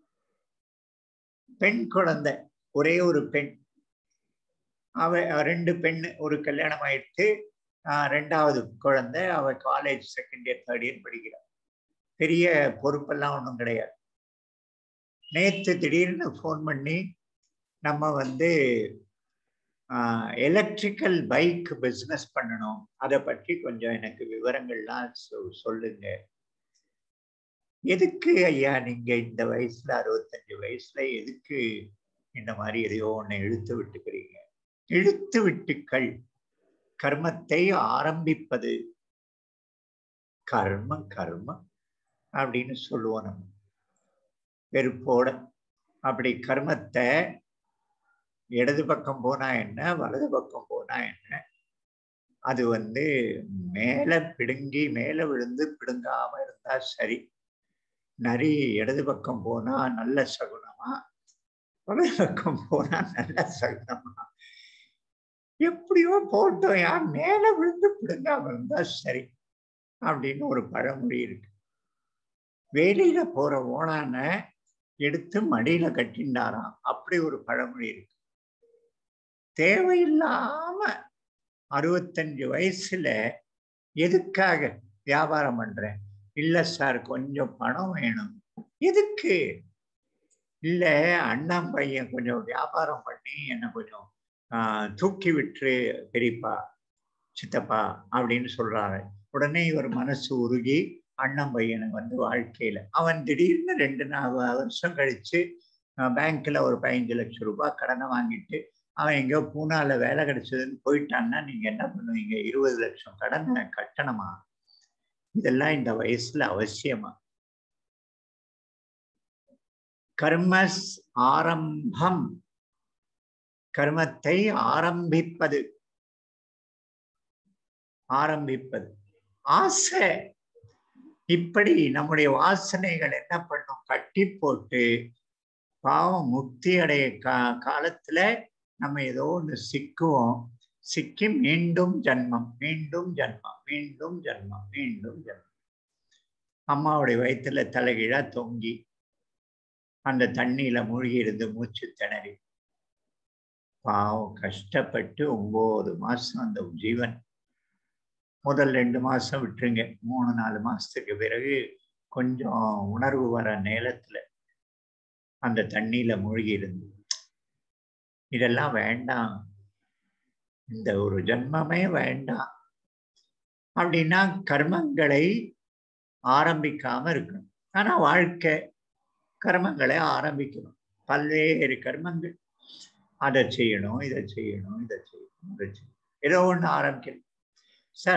பெண் குழந்தை ஒரே ஒரு பெண் அவ ரெண்டு பெண் ஒரு கல்யாணம் ஆயிடுத்து ரெண்டாவது குழந்தை அவ college second year third year படிக்கிறாள் பெரிய பொறுப்பெல்லாம் ஒன்றும் கிடையாது நேற்று திடீர்னு ஃபோன் பண்ணி நம்ம வந்து எலக்ட்ரிக்கல் பைக் பிஸ்னஸ் பண்ணணும் அதை பற்றி கொஞ்சம் எனக்கு விவரங்கள்லாம் சொல்லுங்க எதுக்கு ஐயா நீங்க இந்த வயசுல அறுபத்தஞ்சு வயசுல எதுக்கு இந்த மாதிரி எதையோ ஒன்று இழுத்து விட்டுக்கிறீங்க இழுத்து விட்டுக்கள் கர்மத்தை ஆரம்பிப்பது கர்ம கர்மம் அப்படின்னு சொல்லுவோம் நம்ம வெறுப்போட அப்படி கர்மத்தை இடது பக்கம் போனா என்ன வலது பக்கம் போனா என்ன அது வந்து மேல பிடுங்கி மேல விழுந்து பிடுங்காம இருந்தா சரி நரி இடது பக்கம் போனா நல்ல சகுனமா வலது பக்கம் போனா நல்ல சகுனமா எப்படியோ போட்டோம் யார் மேல விழுந்து பிடுங்காம இருந்தா சரி அப்படின்னு ஒரு பழமொழி இருக்கு வேலையில போற ஓனான எடுத்து மடியில கட்டிண்டாராம் அப்படி ஒரு பழமொழி இருக்கு தேவையில்லாம அறுபத்தஞ்சு வயசுல எதுக்காக வியாபாரம் பண்றேன் இல்ல சார் கொஞ்சம் பணம் வேணும் எதுக்கு இல்ல அண்ணன் பையன் கொஞ்சம் வியாபாரம் பண்ணி என்ன கொஞ்சம் ஆஹ் தூக்கி விட்டுரு பெரியப்பா சித்தப்பா அப்படின்னு சொல்றாரு உடனே இவர் மனசு உருகி அண்ணன் பையனுக்கு வந்து வாழ்க்கையில அவன் திடீர்னு ரெண்டு நாலு வருஷம் கழிச்சு பேங்க்ல ஒரு பதினஞ்சு லட்சம் ரூபாய் கடனை வாங்கிட்டு அவன் எங்கேயோ பூனால வேலை கிடைச்சதுன்னு போயிட்டான்னா நீங்க என்ன பண்ணுவீங்க இருபது லட்சம் கடனை கட்டணமா இதெல்லாம் இந்த வயசுல அவசியமா கர்மஸ் ஆரம்பம் கர்மத்தை ஆரம்பிப்பது ஆரம்பிப்பது ஆசை இப்படி நம்முடைய வாசனைகள் என்ன பண்ணும் கட்டி போட்டு பாவம் முக்தி அடைய கா காலத்துல நம்ம ஏதோ ஒன்று சிக்குவோம் சிக்கி மீண்டும் ஜன்மம் மீண்டும் ஜன்மம் மீண்டும் ஜன்மம் மீண்டும் ஜன்மம் அம்மாவுடைய வயிற்றுல தலைகீழா தொங்கி அந்த தண்ணியில மூழ்கி இருந்து மூச்சு திணறி பாவம் கஷ்டப்பட்டு ஒன்பது மாசம் அந்த ஜீவன் முதல் ரெண்டு மாசம் விட்டுருங்க மூணு நாலு மாசத்துக்கு பிறகு கொஞ்சம் உணர்வு வர நேரத்துல அந்த தண்ணியில மூழ்கி இருந்து இதெல்லாம் வேண்டாம் இந்த ஒரு ஜன்மமே வேண்டாம் அப்படின்னா கர்மங்களை ஆரம்பிக்காம இருக்கணும் ஆனா வாழ்க்கை கர்மங்களை ஆரம்பிக்கணும் பல்வேறு கர்மங்கள் அதை செய்யணும் இதை செய்யணும் இதை செய்யணும் இதை செய்யணும் ஏதோ ஒன்று ஆரம்பிக்கணும் சார்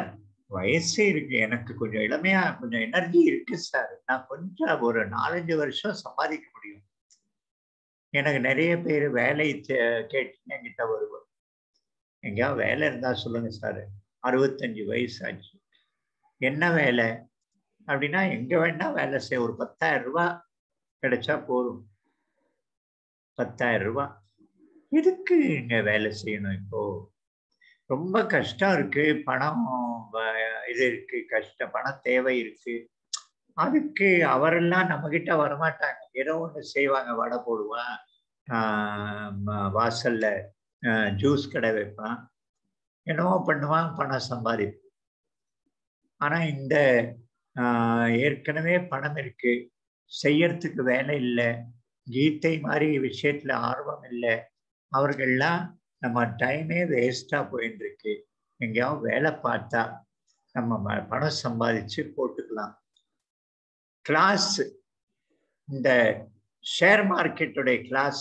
வயசு இருக்கு எனக்கு கொஞ்சம் இளமையா கொஞ்சம் எனர்ஜி இருக்கு சார் நான் கொஞ்சம் ஒரு நாலஞ்சு வருஷம் சம்பாதிக்க முடியும் எனக்கு நிறைய பேர் வேலை தே- கேட்டு என்கிட்ட வருவோம் எங்கேயாவது வேலை இருந்தா சொல்லுங்க சார் அறுபத்தஞ்சு வயசு ஆச்சு என்ன வேலை அப்படின்னா எங்க வேணா வேலை செய்ய ஒரு பத்தாயிரம் ரூபாய் கிடைச்சா போதும் பத்தாயிரம் ரூபாய் எதுக்கு இங்க வேலை செய்யணும் இப்போ ரொம்ப கஷ்டம் இருக்கு பணம் வ- இது இருக்கு கஷ்டம் பணம் தேவை இருக்கு அதுக்கு அவரெல்லாம் நம்ம கிட்ட வரமாட்டாங்க ஏதோ ஒண்ணு செய்வாங்க வடை போடுவான் ஆஹ் ம- வாசல்ல ஜூஸ் கடை வைப்பான் என்னவோ பண்ணுவான் பணம் சம்பாதிப்பான் ஆனா இந்த ஆஹ் ஏற்கனவே பணம் இருக்கு செய்யறதுக்கு வேலை இல்லை கீதை மாதிரி விஷயத்துல ஆர்வம் இல்லை அவர்கள்லாம் நம்ம டைமே வேஸ்டா போயிட்டு இருக்கு எங்கேயாவது வேலை பார்த்தா நம்ம ம- பணம் சம்பாதிச்சு போட்டுக்கலாம் கிளாஸ் இந்த ஷேர் மார்க்கெட்டுடைய கிளாஸ்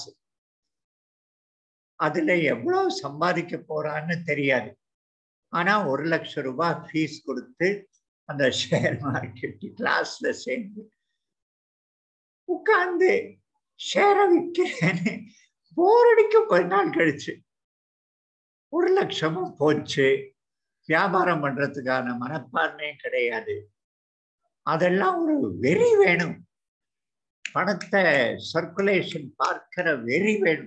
அதுல எவ்வளவு சம்பாதிக்க போறான்னு தெரியாது ஆனா ஒரு லட்சம் ரூபாய் ஃபீஸ் கொடுத்து அந்த ஷேர் மார்க்கெட் கிளாஸ்ல சேர்ந்து உட்கார்ந்து ஷேரை விற்கிறேன்னு போர் அடிக்கும் கொஞ்ச நாள் கழிச்சு ஒரு லட்சமும் போச்சு வியாபாரம் பண்றதுக்கான மனப்பான்மையும் கிடையாது அதெல்லாம் ஒரு வெறி வேணும் பணத்தை சர்க்குலேஷன் பார்க்கிற வெறி வேணும்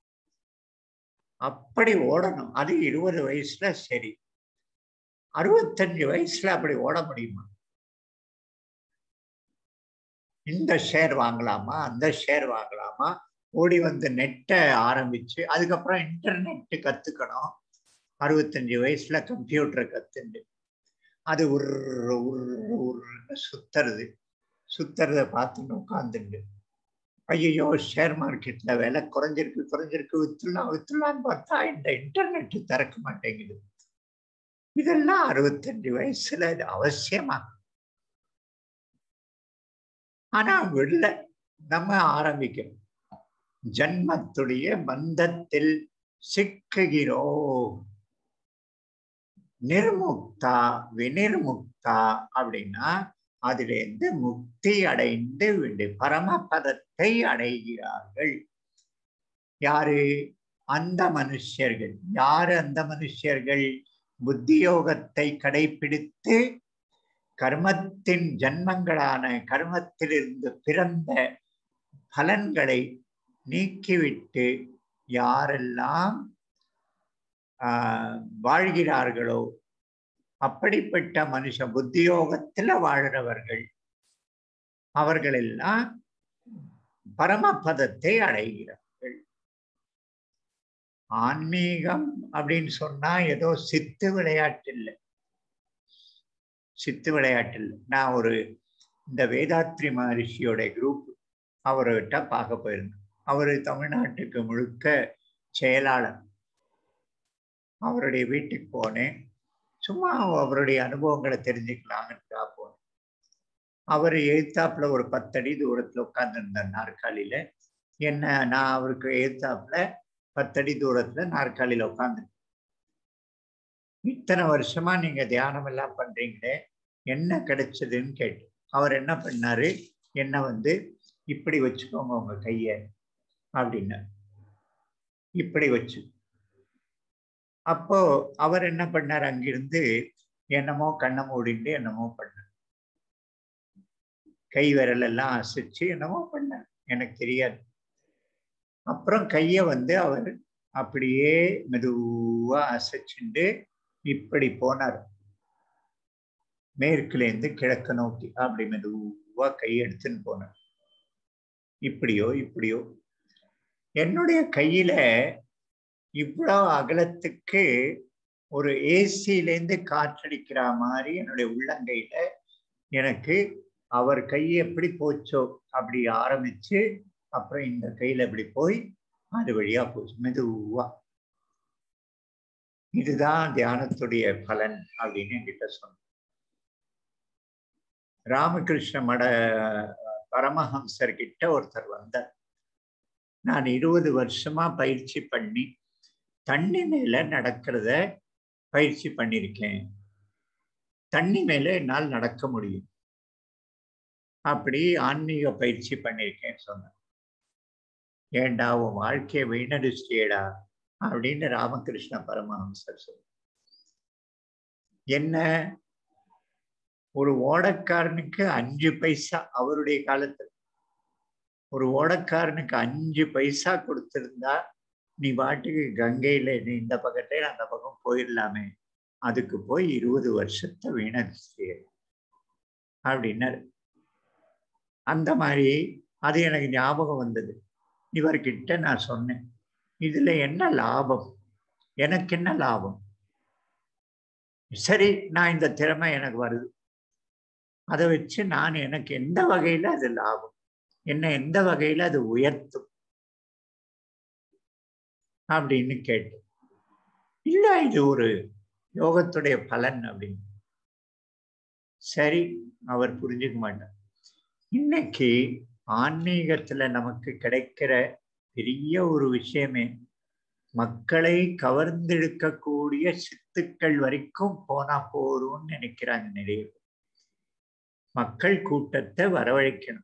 அப்படி ஓடணும் அது இருபது வயசுல சரி அறுபத்தஞ்சு வயசுல அப்படி ஓட முடியுமா இந்த ஷேர் வாங்கலாமா அந்த ஷேர் வாங்கலாமா ஓடி வந்து நெட்டை ஆரம்பிச்சு அதுக்கப்புறம் இன்டர்நெட் கத்துக்கணும் அறுபத்தஞ்சு வயசுல கம்ப்யூட்டரை கத்துண்டு அது ஒரு ஒரு சுத்துறது சுத்துறத பார்த்துட்டு உட்காந்துண்டு ஐயோ ஷேர் மார்க்கெட்ல விலை குறைஞ்சிருக்கு குறைஞ்சிருக்கு வித்துலாம் வித்துலான்னு பார்த்தா இந்த இன்டர்நெட் திறக்க மாட்டேங்குது இதெல்லாம் அறுபத்தஞ்சு வயசுல இது அவசியமா ஆனா விடல நம்ம ஆரம்பிக்கணும் ஜன்மத்துடைய பந்தத்தில் சிக்குகிறோம் நிர்முக்தா வினிர்முக்தா அப்படின்னா அதுல இருந்து முக்தி அடைந்து விடு பரமபதத்தை அடைகிறார்கள் யாரு அந்த மனுஷர்கள் யாரு அந்த மனுஷர்கள் புத்தியோகத்தை கடைபிடித்து கர்மத்தின் ஜன்மங்களான கர்மத்திலிருந்து பிறந்த பலன்களை நீக்கிவிட்டு யாரெல்லாம் ஆஹ் வாழ்கிறார்களோ அப்படிப்பட்ட மனுஷ புத்தியோகத்துல வாழ்றவர்கள் அவர்களெல்லாம் பரமபதத்தை அடைகிறார்கள் ஆன்மீகம் அப்படின்னு சொன்னா ஏதோ சித்து விளையாட்டு இல்லை சித்து விளையாட்டு இல்லை நான் ஒரு இந்த வேதாத்ரி மகரிஷியோட குரூப் அவர்கிட்ட பார்க்க போயிருந்தேன் அவர் தமிழ்நாட்டுக்கு முழுக்க செயலாளர் அவருடைய வீட்டுக்கு போனேன் சும்மா அவருடைய அனுபவங்களை தெரிஞ்சுக்கலாம்னு போனேன் அவர் எழுத்தாப்புல ஒரு பத்தடி தூரத்துல உட்கார்ந்துருந்தார் நாற்காலியில என்ன நான் அவருக்கு எழுத்தாப்புல பத்தடி தூரத்துல நாற்காலியில உட்கார்ந்து இத்தனை வருஷமா நீங்க தியானம் எல்லாம் பண்றீங்களே என்ன கிடைச்சதுன்னு கேட்டு அவர் என்ன பண்ணாரு என்ன வந்து இப்படி வச்சுக்கோங்க உங்க கைய அப்படின்னு இப்படி வச்சு அப்போ அவர் என்ன பண்ணார் அங்கிருந்து என்னமோ கண்ணை மூடிண்டு என்னமோ பண்ணார் கை விரல் எல்லாம் அசைச்சு என்னமோ பண்ணார் எனக்கு தெரியாது அப்புறம் கைய வந்து அவர் அப்படியே மெதுவா அசைச்சுண்டு இப்படி போனார் மேற்குல இருந்து கிழக்க நோக்கி அப்படி மெதுவா கை எடுத்துன்னு போனார் இப்படியோ இப்படியோ என்னுடைய கையில இவ்வளவு அகலத்துக்கு ஒரு ஏசியிலேருந்து காற்றடிக்கிற மாதிரி என்னுடைய உள்ளங்கையில எனக்கு அவர் கை எப்படி போச்சோ அப்படி ஆரம்பிச்சு அப்புறம் இந்த கையில இப்படி போய் அது வழியா போச்சு மெதுவா இதுதான் தியானத்துடைய பலன் அப்படின்னு என்கிட்ட சொன்ன ராமகிருஷ்ண மட பரமஹம்சர் கிட்ட ஒருத்தர் வந்தார் நான் இருபது வருஷமா பயிற்சி பண்ணி தண்ணி மேல நடக்கிறத பயிற்சி பண்ணியிருக்கேன் தண்ணி மேல என்னால் நடக்க முடியும் அப்படி ஆன்மீக பயிற்சி பண்ணியிருக்கேன்னு சொன்னேன் ஏண்டா உன் வாழ்க்கையை வீணடிச்சிட்டியடா அப்படின்னு ராமகிருஷ்ண பரமஹம்சர் சொல்ல என்ன ஒரு ஓடக்காரனுக்கு அஞ்சு பைசா அவருடைய காலத்துல ஒரு ஓடக்காரனுக்கு அஞ்சு பைசா கொடுத்திருந்தா நீ பாட்டுக்கு கங்கையில நீ இந்த பக்கத்துல அந்த பக்கம் போயிடலாமே அதுக்கு போய் இருபது வருஷத்தை வீணடிச்சு அப்படின்னாரு அந்த மாதிரி அது எனக்கு ஞாபகம் வந்தது இவர்கிட்ட நான் சொன்னேன் இதுல என்ன லாபம் எனக்கு என்ன லாபம் சரி நான் இந்த திறமை எனக்கு வருது அதை வச்சு நான் எனக்கு எந்த வகையில அது லாபம் என்ன எந்த வகையில அது உயர்த்தும் அப்படின்னு கேட்டேன் இல்ல இது ஒரு யோகத்துடைய பலன் அப்படின்னு சரி அவர் புரிஞ்சுக்க மாட்டார் இன்னைக்கு ஆன்மீகத்துல நமக்கு கிடைக்கிற பெரிய ஒரு விஷயமே மக்களை கவர்ந்தெடுக்கக்கூடிய சித்துக்கள் வரைக்கும் போனா போதும்னு நினைக்கிறாங்க நிறைய பேர். மக்கள் கூட்டத்தை வரவழைக்கணும்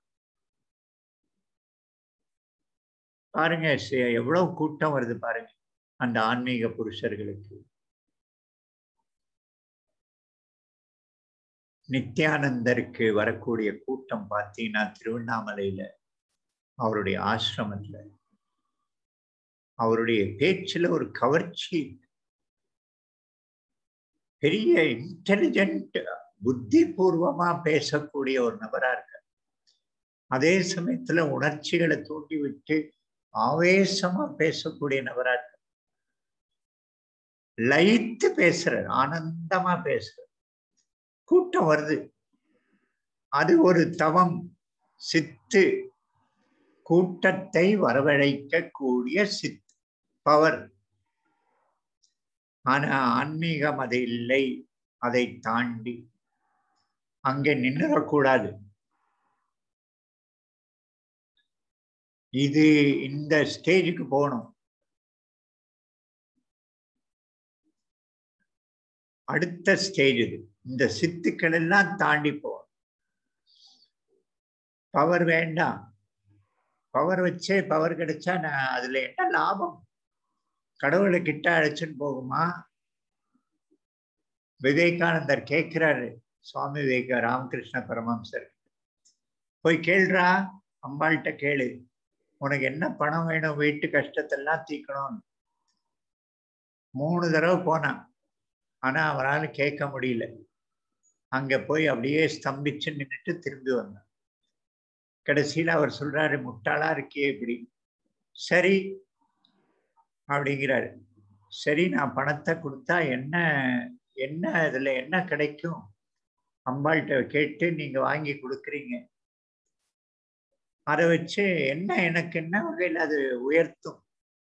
பாருங்க சே- எவ்வளவு கூட்டம் வருது பாருங்க அந்த ஆன்மீக புருஷர்களுக்கு நித்யானந்தருக்கு வரக்கூடிய கூட்டம் பார்த்தீங்கன்னா திருவண்ணாமலையில அவருடைய ஆசிரமத்துல அவருடைய பேச்சுல ஒரு கவர்ச்சி பெரிய இன்டெலிஜென்ட் புத்தி பூர்வமா பேசக்கூடிய ஒரு நபரா இருக்கார் அதே சமயத்துல உணர்ச்சிகளை தூண்டி விட்டு ஆவேசமா பேசக்கூடிய நபரா இருக்கார் லயித்து பேசுறார் ஆனந்தமா பேசுறார் கூட்டம் வருது அது ஒரு தவம் சித்து கூட்டத்தை வரவழைக்க கூடிய சித் பவர் ஆனா ஆன்மீகம் அது இல்லை அதை தாண்டி அங்கே நின்றுடக்கூடாது இது இந்த ஸ்டேஜுக்கு போகணும் அடுத்த ஸ்டேஜ் இது இந்த சித்துக்கள் எல்லாம் தாண்டி போகணும் பவர் வேண்டாம் பவர் வச்சே பவர் கிடைச்சா நான் அதுல என்ன லாபம் கடவுளை கிட்ட அழைச்சுன்னு போகுமா விவேகானந்தர் கேட்கிறாரு சுவாமி விவேக ராமகிருஷ்ண பரமஹம்சர் போய் கேள்றா அம்பாள்கிட்ட கேளு உனக்கு என்ன பணம் வேணும் வீட்டு கஷ்டத்தெல்லாம் தீக்கணும்னு மூணு தடவை போனான் ஆனா அவரால் கேட்க முடியல அங்க போய் அப்படியே ஸ்தம்பிச்சு நின்றுட்டு திரும்பி வந்தான் கடைசியில அவர் சொல்றாரு முட்டாளா இருக்கே இப்படி சரி அப்படிங்கிறாரு சரி நான் பணத்தை கொடுத்தா என்ன என்ன இதுல என்ன கிடைக்கும் அம்பாள்கிட்ட கேட்டு நீங்க வாங்கி கொடுக்குறீங்க அதை வச்சு என்ன எனக்கு என்ன வகையில் அது உயர்த்தும்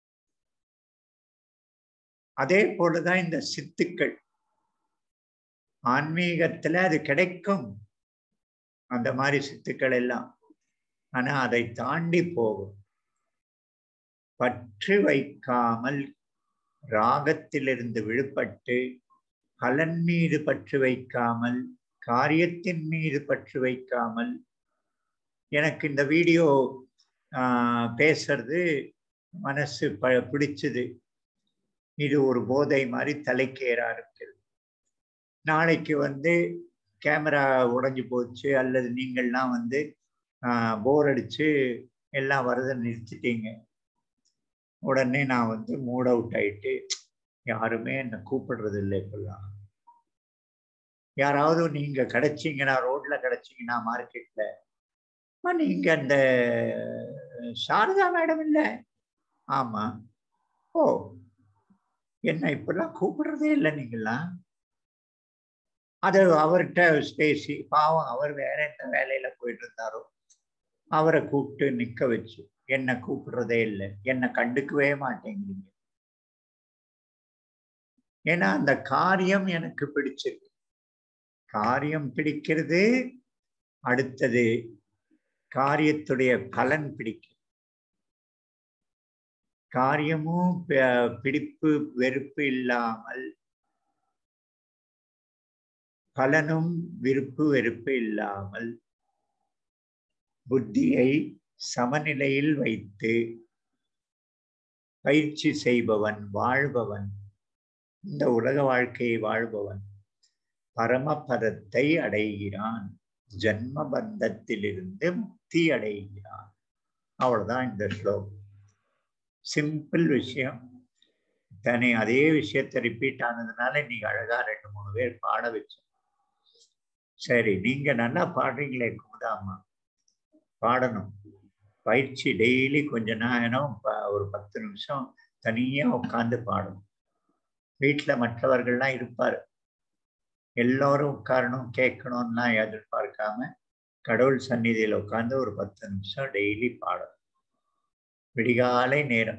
அதே போலதான் இந்த சித்துக்கள் ஆன்மீகத்துல அது கிடைக்கும் அந்த மாதிரி சித்துக்கள் எல்லாம் ஆனா அதை தாண்டி போகும் பற்று வைக்காமல் ராகத்திலிருந்து விடுபட்டு பலன் மீது பற்று வைக்காமல் காரியத்தின் மீது பற்று வைக்காமல் எனக்கு இந்த வீடியோ ஆஹ், பேசுறது மனசு ப பிடிச்சது இது ஒரு போதை மாதிரி தலைக்கு ஏற ஆரம்பிக்கிறது நாளைக்கு வந்து கேமரா உடைஞ்சு போச்சு அல்லது நீங்கள்லாம் வந்து போர் அடிச்சு எல்லாம் வரதை நிறுத்திட்டீங்க உடனே நான் வந்து மூட் அவுட் ஆயிட்டு யாருமே என்னை கூப்பிடுறது இல்லை இப்பெல்லாம் யாராவது நீங்க கிடைச்சீங்கன்னா ரோட்ல கிடைச்சீங்கன்னா மார்க்கெட்ல நீங்க அந்த சாரதா மேடம் இல்ல ஆமா ஓ என்ன இப்பெல்லாம் கூப்பிடுறதே இல்லை நீங்களாம் அது அவர்கிட்ட பேசி பாவம் அவர் வேற என்ன வேலையில போயிட்டு இருந்தாரோ அவரை கூப்பிட்டு நிக்க வச்சு என்ன கூப்பிடுறதே இல்லை என்ன கண்டுக்கவே மாட்டேங்கிறீங்க ஏன்னா அந்த காரியம் எனக்கு பிடிச்சிருக்கு காரியம் பிடிக்கிறது அடுத்தது காரியத்துடைய பலன் பிடிக்கும் காரியமும் ப- பிடிப்பு வெறுப்பு இல்லாமல் பலனும் விருப்பு வெறுப்பு இல்லாமல் புத்தியை சமநிலையில் வைத்து பயிற்சி செய்பவன் வாழ்பவன் இந்த உலக வாழ்க்கையை வாழ்பவன் பரமபதத்தை அடைகிறான் ஜன்ம பந்தத்திலிருந்து முக்தி அடைகிறான் அவ்வளவுதான் இந்த ஸ்லோகம் சிம்பிள் விஷயம் தனி அதே விஷயத்தை ரிப்பீட் ஆனதுனால நீங்க அழகா ரெண்டு மூணு பேர் பாட வச்சோம் சரி நீங்க நல்லா பாடுறீங்களே குமுதாம்மா பாடணும் பயிற்சி டெய்லி கொஞ்ச நேரம் ப- ஒரு பத்து நிமிஷம் தனியா உட்கார்ந்து பாடணும் வீட்டுல மற்றவர்கள்லாம் இருப்பாரு எல்லாரும் உட்காரணும் கேட்கணும்லாம் எதிர்பார்க்காம கடவுள் சந்நிதியில உட்கார்ந்து ஒரு பத்து நிமிஷம் டெய்லி பாடணும் விடிகாலை நேரம்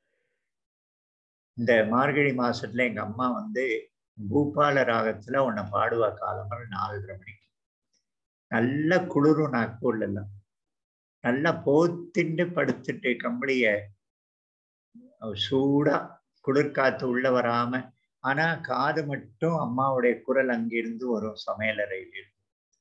இந்த மார்கழி மாசத்துல எங்க அம்மா வந்து பூபால ராகத்துல உன்னை பாடுவா காலம்பர நாலரை மணிக்கு நல்ல குளிரும் நாக்கூர்ல எல்லாம் நல்லா போத்திண்டு படுத்துட்டு கம்பளிய சூடா குளிர்காத்து உள்ள வராம ஆனா காது மட்டும் அம்மாவுடைய குரல் அங்கிருந்து வரும் சமையலறையில் இருந்து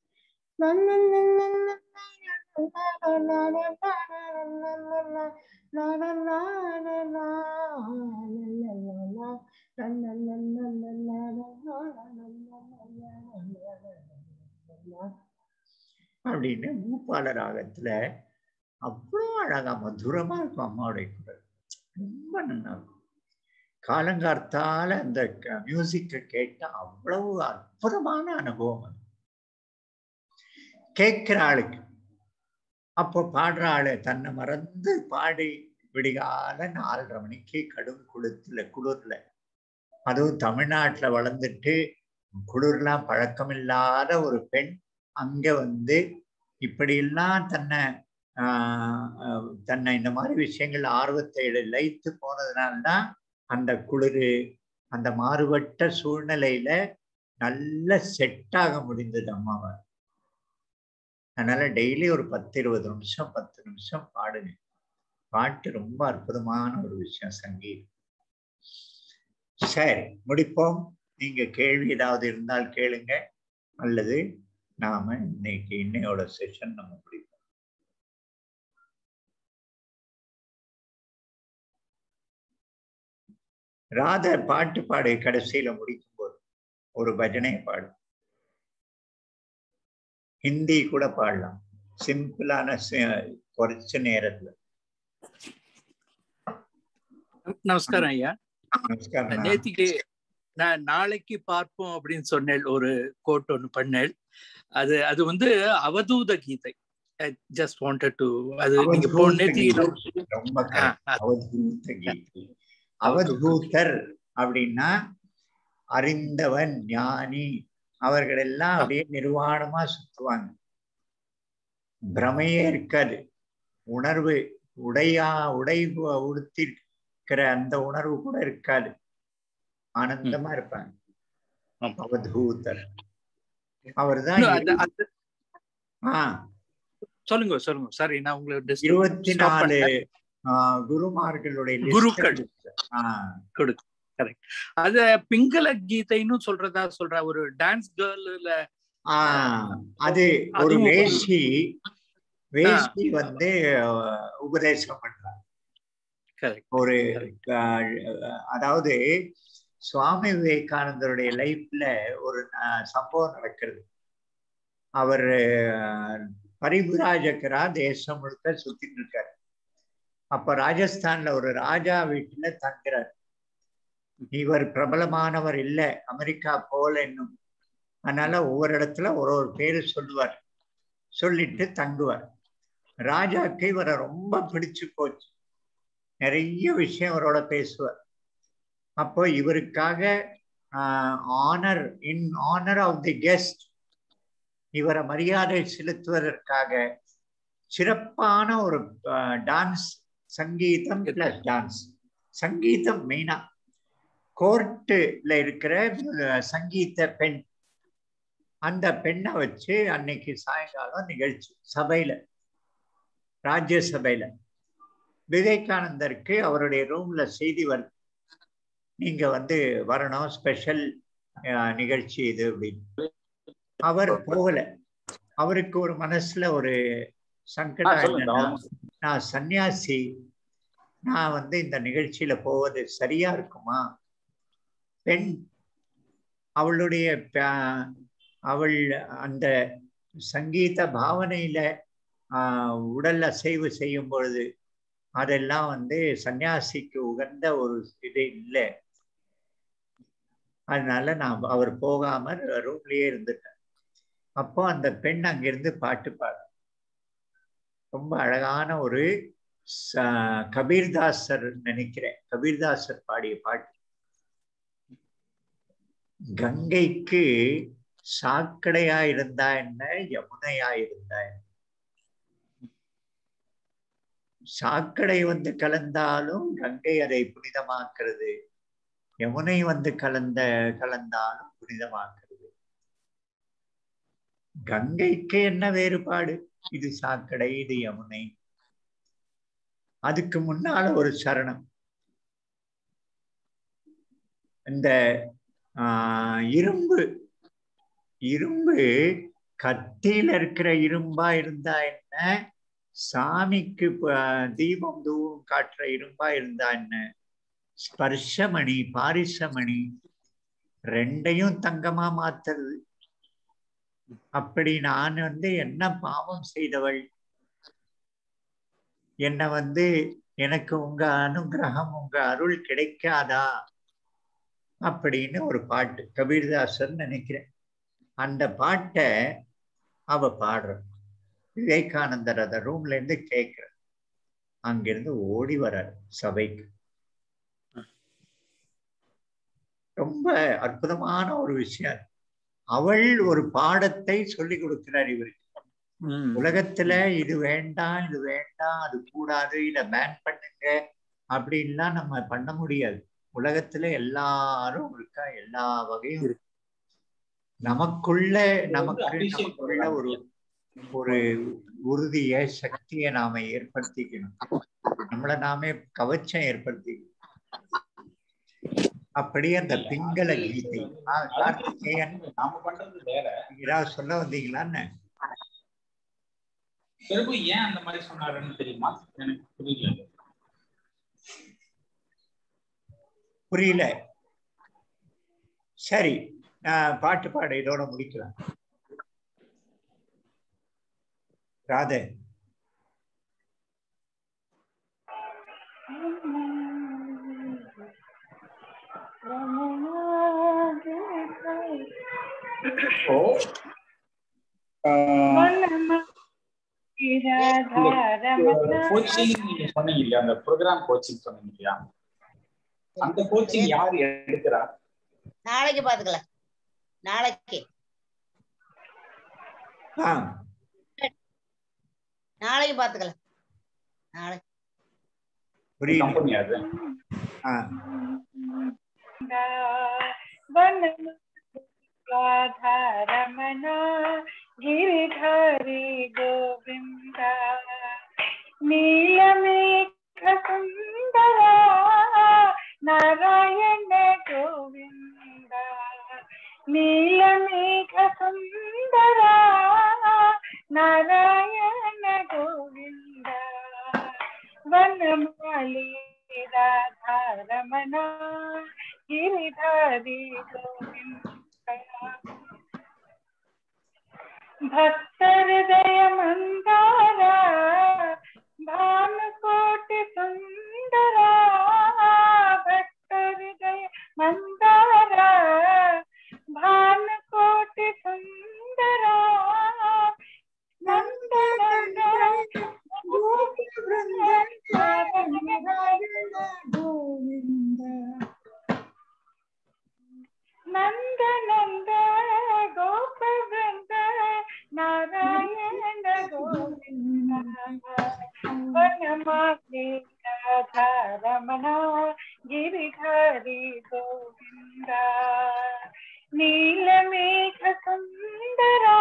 அப்படின்னு பூபால ராகத்துல அவ்வளோ அழகா மதுரமா இருக்கும் அம்மாவுடைய குரல் ரொம்ப நல்லா இருக்கும் காலங்கார்த்தால அந்த மியூசிக்கை கேட்டா அவ்வளவு அற்புதமான அனுபவம் அது கேட்கிற ஆளுக்கு அப்போ பாடுற ஆளு தன்னை மறந்து பாடி விடிகால நாலரை மணிக்கு கடும் குளிர்ல குளிர்ல அதுவும் தமிழ்நாட்டுல வளர்ந்துட்டு குளிர்லாம் பழக்கமில்லாத ஒரு பெண் அங்க வந்து இப்படியெல்லாம் தன்னை ஆஹ் ஆஹ் தன்னை இந்த மாதிரி விஷயங்கள் ஆர்வத்தை லயித்து போனதுனால்தான் அந்த குளிரு அந்த மாறுபட்ட சூழ்நிலையில நல்ல செட் ஆக முடிந்தது அம்மாவை அதனால டெய்லி ஒரு பத்து இருபது நிமிஷம் பத்து நிமிஷம் பாடுங்க பாட்டு ரொம்ப அற்புதமான ஒரு விஷயம் சங்கீதம் சரி முடிப்போம் நீங்க கேள்வி ஏதாவது இருந்தால் கேளுங்க அல்லது நாம இன்னைக்கு இன்னையோட செஷன் நம்ம முடிப்போம் ராத பாட்டு பாடு கடைசியில முடிக்கும் போது ஒரு பஜனை பாடு ஹிந்தி கூட பாடலாம் சிம்பிளான சி- குறைச்ச நேரத்துல நமஸ்காரம் ஐயா நமஸ்காரம் நேத்திக்கு நான் நாளைக்கு பார்ப்போம் அப்படின்னு சொன்னேன் ஒரு கோட் ஒன்று பண்ணேன் அது அது வந்து Avadhuta Gita just wanted to அது நீங்க போ அவதூத நேத்தி கீதை. ரொம்ப correct. அவதூத கீதை அவதூதர் அப்படின்னா அறிந்தவன் ஞானி அவர்கள் எல்லாம் அப்படியே நிர்வாணமா சுத்துவாங்க பிரமையே இருக்காது உணர்வு உடையா உடை உ- உடுத்திருக்கிற அந்த உணர்வு கூட இருக்காது ஆனந்தமா இருப்பாங்க ஆமா. அவதூதர் அவர்தான் இன்னும் அது- அது- ஆஹ் சொல்லுங்க சொல்லுங்க சாரி நான் உங்களை disturb- இருபத்தி stop நாலு பண்ணேன். ஆஹ் குருமார்களுடைய list குருக்கள். ஆஹ் கரெக்ட் அத பிங்கள கீதைன்னு சொல்றதா சொல்ற ஒரு டான்ஸ் கேர்ள்ல ஆஹ் அது ஒரு அதுவும் வேஷ்டி வேஷ்டி வந்து அஹ், உபதேசம் பண்றாங்க கரெக்ட் ஒரு Correct. அஹ், அதாவது சுவாமி விவேகானந்தருடைய லைஃப்ல ஒரு அஹ், சம்பவம் நடக்கிறது அவர் அஹ், பரிபுராஜகரா தேசம் முழுக்க சுத்திட்டு இருக்காரு அப்ப ராஜஸ்தான்ல ஒரு ராஜா வீட்டுல தங்குறார் இவர் பிரபலமானவர் இல்ல அமெரிக்கா போல இன்னும் அதனால ஒவ்வொரு இடத்துல ஒரு ஒரு பேரு சொல்லுவார் சொல்லிட்டு தங்குவார் ராஜாக்கு இவரை ரொம்ப பிடிச்சு போச்சு நிறைய விஷயம் அவரோட பேசுவார் அப்போ இவருக்காக honour in honour of the guest இவரை மரியாதை செலுத்துவதற்காக சிறப்பான ஒரு டான்ஸ் சங்கீதம் பிளஸ் டான்ஸ் சங்கீதம் மெயினா கோர்ட்டுல இருக்கிற அஹ், சங்கீத பெண் அந்த பெண்ணை வச்சு அன்னைக்கு சாயங்காலம் நிகழ்ச்சி சபையில ராஜ்ய சபையில விவேகானந்தருக்கு அவருடைய ரூம்ல செய்தி வருது நீங்க வந்து வரணும் ஸ்பெஷல் நிகழ்ச்சி இது அப்படின்னு அவர் போகல அவருக்கு ஒரு மனசுல ஒரு சங்கடம் சொல்லுங்க, என்னன்னா ஆமா. நான் சன்னியாசி நான் வந்து இந்த நிகழ்ச்சியில போவது சரியா இருக்குமா பெண் அவளுடைய ப- அவள் அந்த சங்கீத பாவனையில ஆஹ், உடல் அசைவு செய்யும் பொழுது அதெல்லாம் வந்து சன்னியாசிக்கு உகந்த ஒரு இது இல்லை அதனால நான் அவர் போகாம ரூம்லயே இருந்துட்டேன் அப்போ அந்த பெண் அங்கிருந்து பாட்டு பாட ரொம்ப அழகான ஒரு ச- கபீர்தாசர் நினைக்கிறேன் கபீர்தாசர் பாடிய பாட்டு கங்கைக்கு சாக்கடையா இருந்தா என்ன யமுனையா இருந்தா என்ன சாக்கடை வந்து கலந்தாலும் கங்கை அதை புனிதமாக்குறது யமுனை வந்து கலந்த கலந்தாலும் புனிதமாக்குறது கங்கைக்கு என்ன வேறுபாடு இது சாக்கடை இது யமுனை அதுக்கு முன்னால ஒரு சரணம் இந்த ஆஹ், இரும்பு இரும்பு கத்தியில இருக்கிற இரும்பா இருந்தா என்ன சாமிக்கு ப- தீபம் தூவம் காட்டுற இரும்பா இருந்தா என்ன ஸ்பர்ஷமணி பாரிசமணி ரெண்டையும் தங்கமா மாத்துறது அப்படி நான் வந்து என்ன பாவம் செய்தவள் என்ன வந்து எனக்கு உங்க அனுகிரகம் உங்க அருள் கிடைக்காதா அப்படின்னு ஒரு பாட்டு கபீர்தாசர் நினைக்கிறேன் அந்த பாட்டை அவ பாடுற விவேகானந்தர் அத ரூம்ல இருந்து கேட்கிற அங்கிருந்து ஓடி வர்றார் சபைக்கு ரொம்ப அற்புதமான ஒரு விஷயம் அவள் ஒரு பாடத்தை சொல்லி கொடுக்கிறார் இவருக்கு ம். உலகத்துல இது வேண்டாம் இது வேண்டாம் அது கூடாது இத பேன் பண்ணுங்க அப்படின்லாம் நம்ம பண்ண முடியாது உலகத்துல எல்லாரும் இருக்கா எல்லா வகையும் இருக்கு நமக்குள்ள நமக்கு நமக்குள்ள ஒரு ஒரு உறுதிய சக்தியை நாம ஏற்படுத்திக்கணும் நம்மள நாமே கவச்சம் ஏற்படுத்திக்கணும் அப்படி அந்த பிங்கள கீதை ஆ, கார்த்திகேயன் நாம பண்றது வேற ஏதாவது சொல்ல வந்தீங்களான்னு பிரபு ஏன் அந்த மாதிரி சொன்னாருன்னு தெரியுமா எனக்கு புரியல புரியல சரி நான் பாட்டு பாட இதோட முடிக்கலாம் ராதே ஓ கோச்சிங் நீங்க சொன்னீங்க இல்லையா அந்த ப்ரோக்ராம் கோச்சிங் சொன்னீங்க இல்லையா அந்த கோச்சிங் யார் எடுக்கிறா நாளைக்கு பாத்துக்கலாம் நாளைக்கு ஆ நாளைக்கு பாத்துக்கலாம் நாளைக்கு புரியல கம்பெனி அது ஆ राधारमण गिरिधारी गोविन्द नीलमेघसुन्दरा नारायण गोविन्द नीलमेघसुन्दरा नारायण गोविन्द वनमाली राधारमण गिरिधारी गोविन्द भक्तहृदय मन्दारा भानुकोटि सुन्दरा भक्तहृदय मन्दारा भानुकोटि सुन्दरा नन्दनन्द गोविन्द नन्द नन्द गोप वृन्द नारायण गोविन्द वनमाली राधारमण गिरिधारी गोविन्द नीलमेघ सुन्दरा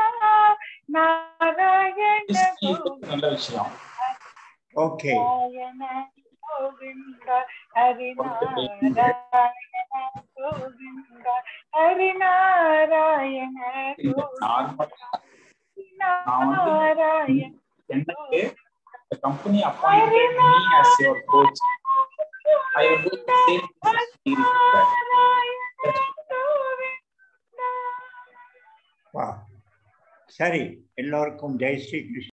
नारायण நல்ல விஷயம் ஓகே नारायण गोविन्द हरिनारायण கோவிந்தா ஹரி நாராயண நார்மல் நான் வந்து நாராயண எனக்கு the company appointed me as your coach. I will do the same thing as Sri வா சரி எல்லோருக்கும் ஜெய் ஸ்ரீ கிருஷ்ண